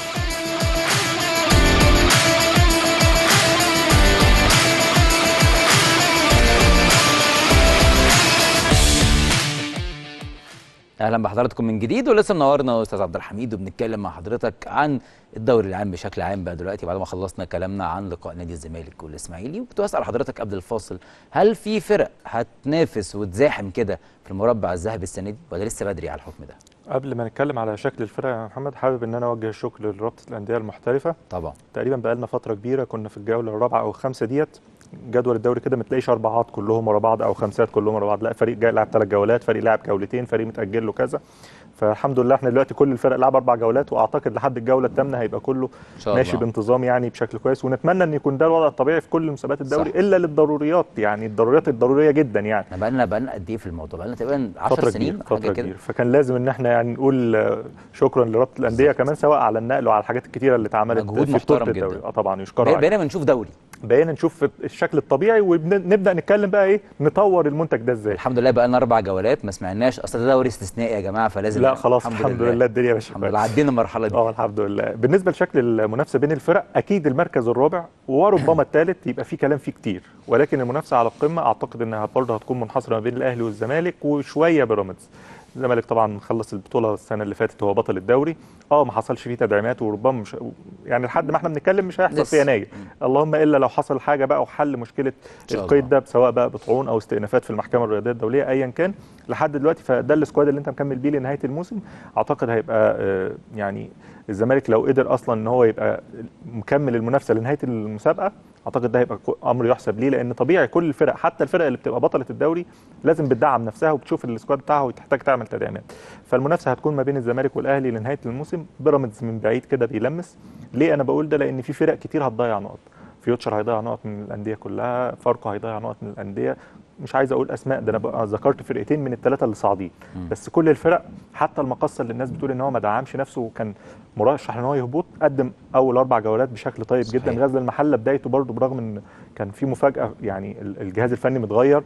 اهلا بحضراتكم من جديد ولسه منورنا استاذ عبد الحميد وبنتكلم مع حضرتك عن الدوري العام بشكل عام بقى دلوقتي بعد ما خلصنا كلامنا عن لقاء نادي الزمالك والاسماعيلي وكنت بسال حضرتك قبل الفاصل هل في فرق هتنافس وتزاحم كده في المربع الذهبي السنه دي ولا لسه بدري على الحكم ده؟ قبل ما نتكلم على شكل الفرق يا محمد حابب ان انا اوجه الشكر لرابطه الانديه المحترفه طبعا تقريبا بقى لنا فتره كبيره كنا في الجوله الرابعه او الخامسه ديت جدول الدوري كده ما تلاقيش اربعات كلهم ورا بعض او خمسات كلهم ورا بعض لا فريق جاي لعب ثلاث جولات فريق لعب جولتين فريق متاجل له كذا فالحمد لله احنا دلوقتي كل الفرق لعب اربع جولات واعتقد لحد الجوله الثامنه هيبقى كله شاء ماشي الله. بانتظام يعني بشكل كويس ونتمنى ان يكون ده الوضع الطبيعي في كل مسابقات الدوري صح. الا للضروريات يعني الضروريات الضروريه جدا يعني احنا بقى لنا بقى لنا قد ايه في الموضوع؟ بقى لنا تقريبا 10 فترة سنين كبيرة فترة حاجه كده كبيرة فكان لازم ان احنا يعني نقول آه، شكرا لرابطة الأندية كمان سواء على النقل وعلى الحاجات الكتيرة اللي اتعملت مجهود في بطولة محترم الدوري جدا. اه طبعا يشكروا بقى- عليه. بقينا بنشوف دوري بقينا نشوف الشكل الطبيعي ونبدا نتكلم بقى ايه نطور المنتج ده ازاي الحمد لله بقى لنا اربع جولات ما سمعناش اصل ده دوري استثنائي يا جماعه فلازم لا خلاص الحمد لله الدنيا ماشيه الحمد لله عدينا المرحله دي اه الحمد لله بالنسبه لشكل المنافسه بين الفرق اكيد المركز الرابع وربما الثالث يبقى فيه كلام فيه كتير ولكن المنافسه على القمه اعتقد انها برضه هتكون منحصره ما بين الاهلي والزمالك وشويه بيراميدز الزمالك طبعا خلص البطوله السنه اللي فاتت هو بطل الدوري اه ما حصلش فيه تدعيمات وربما مش يعني لحد ما احنا بنتكلم مش هيحصل لسه. في يناير اللهم الا لو حصل حاجه بقى وحل مشكله شاء القيد ده سواء بقى بطعون او استئنافات في المحكمه الرياضيه الدوليه ايا كان لحد دلوقتي فده السكواد اللي انت مكمل بيه لنهايه الموسم اعتقد هيبقى آه، يعني الزمالك لو قدر اصلا ان هو يبقى مكمل المنافسه لنهايه المسابقه اعتقد ده هيبقى كو- امر يحسب ليه لان طبيعي كل الفرق حتى الفرق اللي بتبقى بطله الدوري لازم بتدعم نفسها وبتشوف السكواد بتاعها وتحتاج تعمل تدعيمات فالمنافسه هتكون ما بين الزمالك والاهلي لنهايه الموسم بيراميدز من بعيد كده بيلمس ليه انا بقول ده لان في فرق كتير هتضيع نقط فيوتشر هيضيع نقط من الانديه كلها فاركو هيضيع نقط من الانديه مش عايز اقول اسماء ده انا بقى ذكرت فرقتين من الثلاثه اللي صاعدين بس كل الفرق حتى المقصه اللي الناس بتقول ان هو ما دعمش نفسه وكان مرشح ان هو يهبط قدم اول اربع جولات بشكل طيب صحيح. جدا غزل المحله بدايته برضو برغم ان كان في مفاجاه يعني ال- الجهاز الفني متغير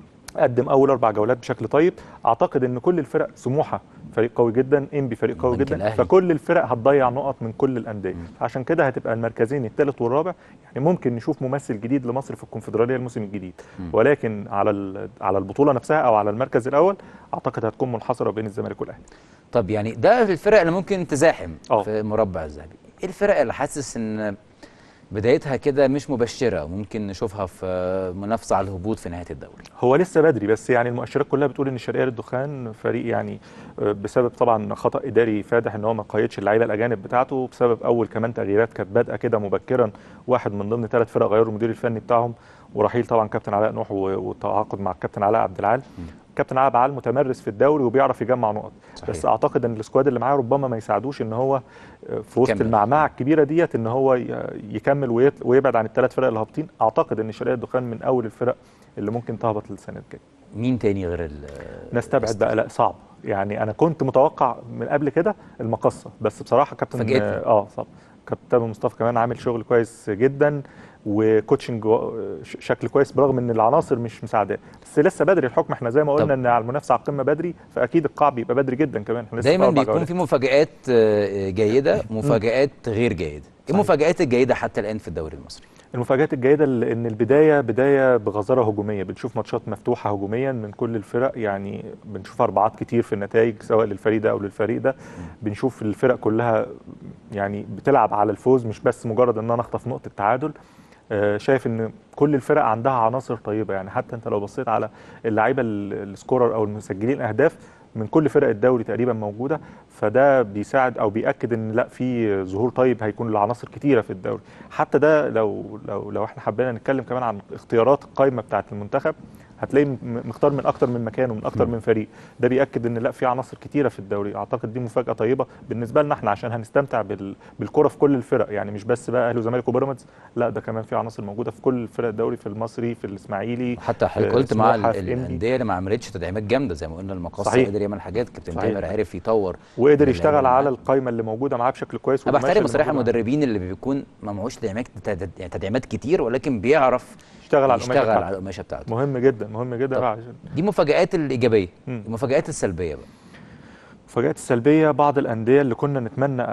قدم اول اربع جولات بشكل طيب اعتقد ان كل الفرق سموحه فريق قوي جدا انبي فريق قوي البنك جدا الأهلي. فكل الفرق هتضيع نقط من كل الانديه عشان كده هتبقى المركزين الثالث والرابع يعني ممكن نشوف ممثل جديد لمصر في الكونفدراليه الموسم الجديد ولكن على ال- على البطوله نفسها او على المركز الاول اعتقد هتكون منحصره بين الزمالك والاهلي طب يعني ده الفرق اللي ممكن تزاحم في المربع الذهبي ايه الفرق اللي حاسس ان بدايتها كده مش مبشره ممكن نشوفها في منافسه على الهبوط في نهايه الدوري هو لسه بدري بس يعني المؤشرات كلها بتقول ان الشرقيه للدخان فريق يعني آه، بسبب طبعا خطا اداري فادح ان هو ما قيدش اللعيبه الاجانب بتاعته بسبب اول كمان تغييرات كانت بادئه كده مبكرا واحد من ضمن ثلاث فرق غيروا المدير الفني بتاعهم ورحيل طبعا كابتن علاء نوح و- والتعاقد مع الكابتن علاء عبد العال كابتن علاء عبد العال متمرس في الدوري وبيعرف يجمع نقط صحيح. بس اعتقد ان السكواد اللي معاه ربما ما يساعدوش ان هو آه، في وسط يكمل. المعمعه الكبيره ديت ان هو ي- يكمل ويت- ويبعد عن الثلاث فرق اللي هابطين اعتقد ان الشرقيه الدخان من اول الفرق اللي ممكن تهبط السنه الجايه مين تاني غير ال نستبعد بقى لا صعب يعني انا كنت متوقع من قبل كده المقصه بس بصراحه كابتن فاجئتني. اه صعب كابتن مصطفى كمان عامل شغل كويس جدا وكوتشنج و- ش- شكل كويس برغم ان العناصر مش مساعداه بس لسه بدري الحكم احنا زي ما قلنا ان على المنافسه على القمه بدري فاكيد القاع بيبقى بدري جدا كمان احنا لسه في دايما أربع بيكون جولات. في مفاجآت آه، جيده ومفاجآت غير جيده ايه المفاجآت الجيده حتى الان في الدوري المصري المفاجات الجيده اللي- ان البدايه بدايه بغزاره هجوميه بنشوف ماتشات مفتوحه هجوميا من كل الفرق يعني بنشوف اربعات كتير في النتائج سواء للفريق ده او للفريق ده بنشوف الفرق كلها يعني بتلعب على الفوز مش بس مجرد ان انا اخطف نقطه تعادل آه، شايف ان كل الفرق عندها عناصر طيبه يعني حتى انت لو بصيت على اللعيبه ال- السكورر او المسجلين اهداف من كل فرق الدوري تقريبا موجوده فده بيساعد او بياكد ان لا في ظهور طيب هيكون لعناصر كتيره في الدوري حتى ده لو لو لو احنا حبينا نتكلم كمان عن اختيارات القائمه بتاعه المنتخب هتلاقي م- مختار من اكتر من مكان ومن اكتر من فريق ده بياكد ان لا في عناصر كتيره في الدوري اعتقد دي مفاجاه طيبه بالنسبه لنا احنا عشان هنستمتع بال... بالكره في كل الفرق يعني مش بس بقى اهلي وزمالك وبيراميدز لا ده كمان في عناصر موجوده في كل فرق الدوري في المصري في الاسماعيلي حتى حضرتك في قلت مع سموحة، ال- في إنبي. الانديه اللي ما عملتش تدعيمات جامده زي ما قلنا المقصه صحيح. قدر يعمل حاجات كابتن صحيح. تامر عرف يطور وقدر من يشتغل اللعيبة على القائمه اللي موجوده معاه بشكل كويس انا والقماشة بحترم اللي بصراحه موجودة معاه. المدربين اللي بيكون ما معهوش تدعيمات تد- يعني تدعيمات كتير ولكن بيعرف يشتغل على القماشة يشتغل بتاعته. على القماشه بتاعته مهم جدا مهم جدا بقى عشان دي مفاجآت الايجابيه مم. المفاجآت السلبيه بقى المفاجآت السلبيه بعض الانديه اللي كنا نتمنى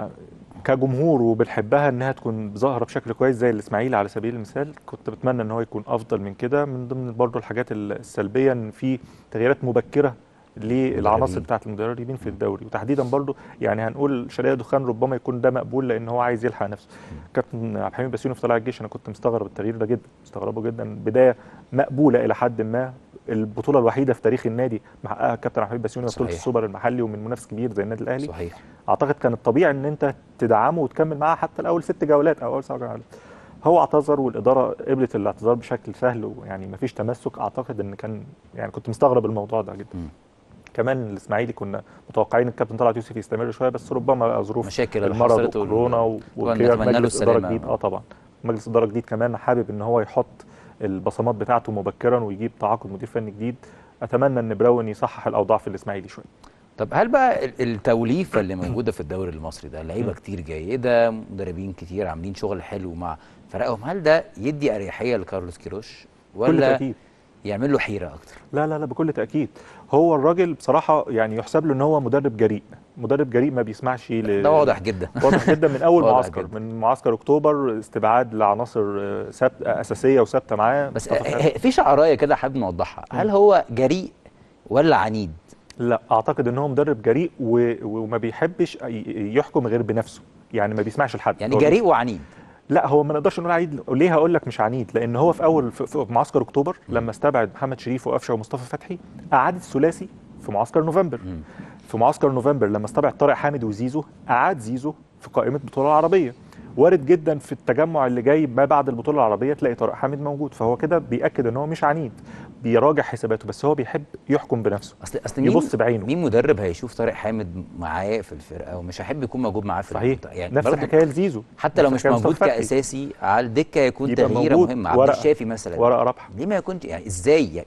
كجمهور وبنحبها انها تكون ظاهره بشكل كويس زي الاسماعيلي على سبيل المثال كنت بتمنى ان هو يكون افضل من كده من ضمن برضه الحاجات السلبيه ان في تغييرات مبكره للعناصر مدربين. بتاعه المدربين في الدوري وتحديدا برضه يعني هنقول شرقيه دخان ربما يكون ده مقبول لان هو عايز يلحق نفسه كابتن عبد الحميد بسيوني في طلائع الجيش انا كنت مستغرب التغيير ده جدا مستغربه جدا بدايه مقبوله الى حد ما البطوله الوحيده في تاريخ النادي محققها الكابتن عبد الحميد بسيوني بطوله صحيح. السوبر المحلي ومن منافس كبير زي النادي الاهلي صحيح اعتقد كان الطبيعي ان انت تدعمه وتكمل معاه حتى الاول ست جولات او اول سبع جولات هو اعتذر والاداره قبلت الاعتذار بشكل سهل ويعني ما فيش تمسك اعتقد ان كان يعني كنت مستغرب الموضوع ده جدا كمان الاسماعيلي كنا متوقعين الكابتن طلعت يوسف يستمر شويه بس ربما بقى ظروف مشاكل اللي المرض حصلت وال- وكورونا و- طبعاً وكده نتمنى له مجلس اداره السلامة. جديد اه طبعا مجلس اداره جديد كمان حابب ان هو يحط البصمات بتاعته مبكرا ويجيب تعاقد مدير فني جديد اتمنى ان براون يصحح الاوضاع في الاسماعيلي شويه طب هل بقى ال- التوليفه اللي موجوده في الدوري المصري ده لعيبه كتير جيده مدربين كتير عاملين شغل حلو مع فرقهم هل ده يدي اريحيه لكارلوس كيروش بكل ولا تاكيد يعمل له حيره اكتر لا لا لا بكل تاكيد هو الراجل بصراحه يعني يحسب له ان هو مدرب جريء مدرب جريء ما بيسمعش ل... ده واضح جدا واضح جدا من اول واضح معسكر جداً. من معسكر اكتوبر استبعاد لعناصر آه، ثابت آه، اساسيه وثابته معاه بس مصطفى آه، فتحي. آه، في شعرايه كده حابب نوضحها هل هو جريء ولا عنيد لا اعتقد ان هو مدرب جريء و... وما بيحبش ي- يحكم غير بنفسه يعني ما بيسمعش لحد يعني هو جريء وعنيد لا هو ما نقدرش نقول عنيد ليه هقول لك مش عنيد لان هو في اول في في معسكر اكتوبر لما استبعد محمد شريف وقفشه ومصطفى فتحي اعاد الثلاثي في معسكر نوفمبر في معسكر نوفمبر لما استبعد طارق حامد وزيزو اعاد زيزو في قائمه البطوله العربيه وارد جدا في التجمع اللي جاي ما بعد البطوله العربيه تلاقي طارق حامد موجود فهو كده بياكد ان هو مش عنيد بيراجع حساباته بس هو بيحب يحكم بنفسه اصل اصل مين يبص بعينه مين مدرب هيشوف طارق حامد معاه في الفرقه ومش هيحب يكون موجود معاه في صحيح المنتخب؟ يعني نفس برضه الحكايه لزيزو حتى لو نفس مش الحكاية موجود مصطفى فتحي. كاساسي على الدكه يكون يبقى تغييره موجود مهمه عبد ورقة- الشافي مثلا ورقة رابحة. ليه ما يكونش يعني ازاي يعني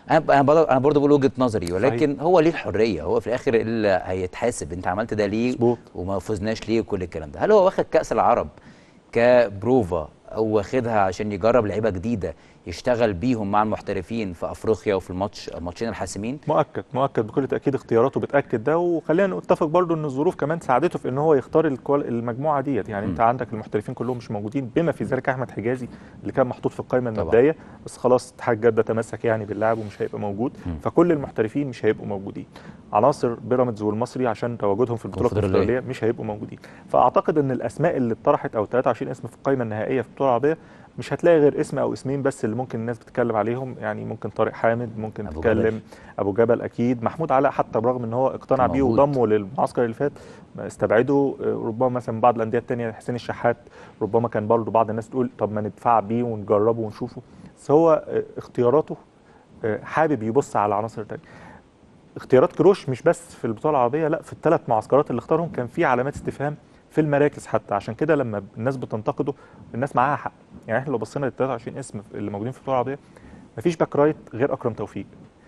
انا انا برضه انا برضه بقول وجهه نظري ولكن هو ليه الحريه هو في الاخر اللي هيتحاسب انت عملت ده ليه مظبوط. وما فزناش ليه وكل الكلام ده هل هو واخد كاس العرب كبروفا او واخدها عشان يجرب لعيبه جديده يشتغل بيهم مع المحترفين في افريقيا وفي الماتش الماتشين الحاسمين مؤكد مؤكد بكل تاكيد اختياراته بتاكد ده وخلينا نتفق برضو ان الظروف كمان ساعدته في ان هو يختار الكوال- المجموعه ديت يعني انت عندك المحترفين كلهم مش موجودين بما في ذلك احمد حجازي اللي كان محطوط في القائمه طبعا. المبدئيه بس خلاص اتحاد جده تمسك يعني باللاعب ومش هيبقى موجود فكل المحترفين مش هيبقوا موجودين عناصر بيراميدز والمصري عشان تواجدهم في البطوله الكونفدرالية. الكونفدراليه مش هيبقوا موجودين فاعتقد ان الاسماء اللي اتطرحت او 23 اسم في القائمه النهائيه في البطوله العربيه مش هتلاقي غير اسم او اسمين بس اللي ممكن الناس بتتكلم عليهم يعني ممكن طارق حامد ممكن أبو تتكلم جبل. ابو جبل اكيد محمود علاء حتى برغم ان هو اقتنع بيه موجود. وضمه للمعسكر اللي فات ما استبعده آه، ربما مثلا بعض الانديه الثانيه حسين الشحات ربما كان برضه بعض الناس تقول طب ما ندفع بيه ونجربه ونشوفه بس هو آه، اختياراته آه، حابب يبص على عناصر تانية اختيارات كروش مش بس في البطوله العربيه لا في الثلاث معسكرات اللي اختارهم كان في علامات استفهام في المراكز حتى عشان كده لما الناس بتنتقده الناس معاها حق يعني احنا لو بصينا لل 23 اسم اللي موجودين في البطوله العربيه مفيش باك رايت غير اكرم توفيق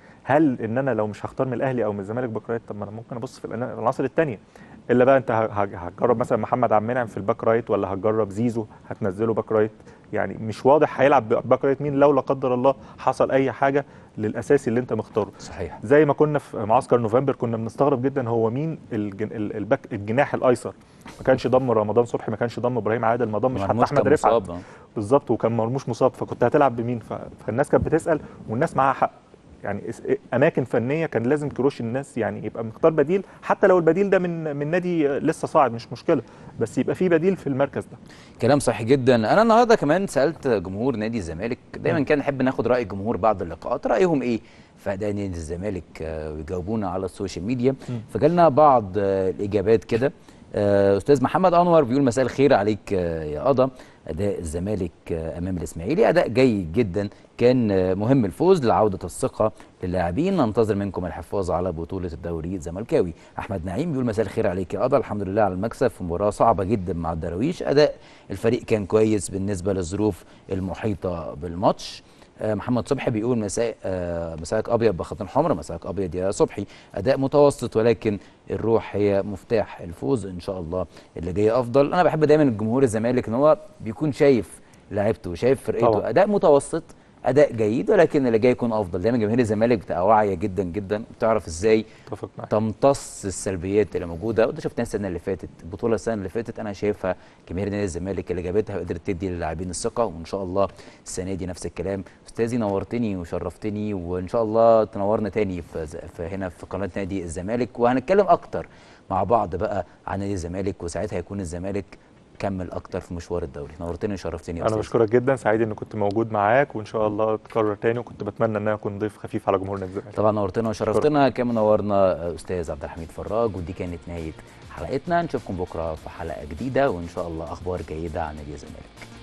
هل ان انا لو مش هختار من الاهلي او من الزمالك باك رايت طب ما انا ممكن ابص في الأنا- العناصر الثانيه الا بقى انت ه- ه- هتجرب مثلا محمد عبد المنعم في الباك رايت ولا هتجرب زيزو هتنزله باك رايت يعني مش واضح هيلعب باك رايت مين لو لا قدر الله حصل اي حاجه للاساسي اللي انت مختاره صحيح زي ما كنا في معسكر نوفمبر كنا بنستغرب جدا هو مين الجن ال- الباك الجناح الايسر ما كانش ضم رمضان صبحي ما كانش ضم ابراهيم عادل ما ضمش حتى مرموش احمد كان رفعت مصاب، آه. بالظبط وكان مرموش مصاب فكنت هتلعب بمين ف... فالناس كانت بتسال والناس معاها حق يعني اس- اماكن فنيه كان لازم كروش الناس يعني يبقى مختار بديل حتى لو البديل ده من من نادي لسه صاعد مش مشكله بس يبقى في بديل في المركز ده كلام صحيح جدا انا النهارده كمان سالت جمهور نادي الزمالك دايما كان نحب ناخد راي الجمهور بعد اللقاءات رايهم ايه في اداء نادي الزمالك آه، ويجاوبونا على السوشيال ميديا فجالنا بعض آه، الاجابات كده آه، استاذ محمد انور بيقول مساء الخير عليك آه، يا قضا اداء الزمالك آه، امام الاسماعيلي اداء جيد جدا كان آه، مهم الفوز لعوده الثقه للاعبين ننتظر منكم الحفاظ على بطوله الدوري الزملكاوي احمد نعيم بيقول مساء الخير عليك يا قضا الحمد لله على المكسب في مباراه صعبه جدا مع الدراويش اداء الفريق كان كويس بالنسبه للظروف المحيطه بالماتش آه، محمد صبحي بيقول مساء آه، مساءك ابيض بخط حمر مساءك ابيض يا صبحي اداء متوسط ولكن الروح هي مفتاح الفوز ان شاء الله اللي جاي افضل انا بحب دايما الجمهور الزمالك ان هو بيكون شايف لعيبته وشايف فرقته طبعا. اداء متوسط اداء جيد ولكن اللي جاي يكون افضل دايما جماهير الزمالك بتبقى واعيه جدا جدا بتعرف ازاي اتفق معاك تمتص السلبيات اللي موجوده وده شفناها السنه اللي فاتت البطوله السنه اللي فاتت انا شايفها جماهير نادي الزمالك اللي جابتها وقدرت تدي للاعبين الثقه وان شاء الله السنه دي نفس الكلام استاذي نورتني وشرفتني وان شاء الله تنورنا تاني في, ز- في هنا في قناه نادي الزمالك وهنتكلم اكتر مع بعض بقى عن نادي الزمالك وساعتها هيكون الزمالك كمل اكتر في مشوار الدوري نورتني وشرفتني يا انا أستاذ. بشكرك جدا سعيد اني كنت موجود معاك وان شاء الله تكرر تاني وكنت بتمنى ان انا اكون ضيف خفيف على جمهور نادي الزمالك طبعا نورتنا وشرفتنا كمان نورنا استاذ عبد الحميد فراج ودي كانت نهايه حلقتنا نشوفكم بكره في حلقه جديده وان شاء الله اخبار جيده عن نادي الزمالك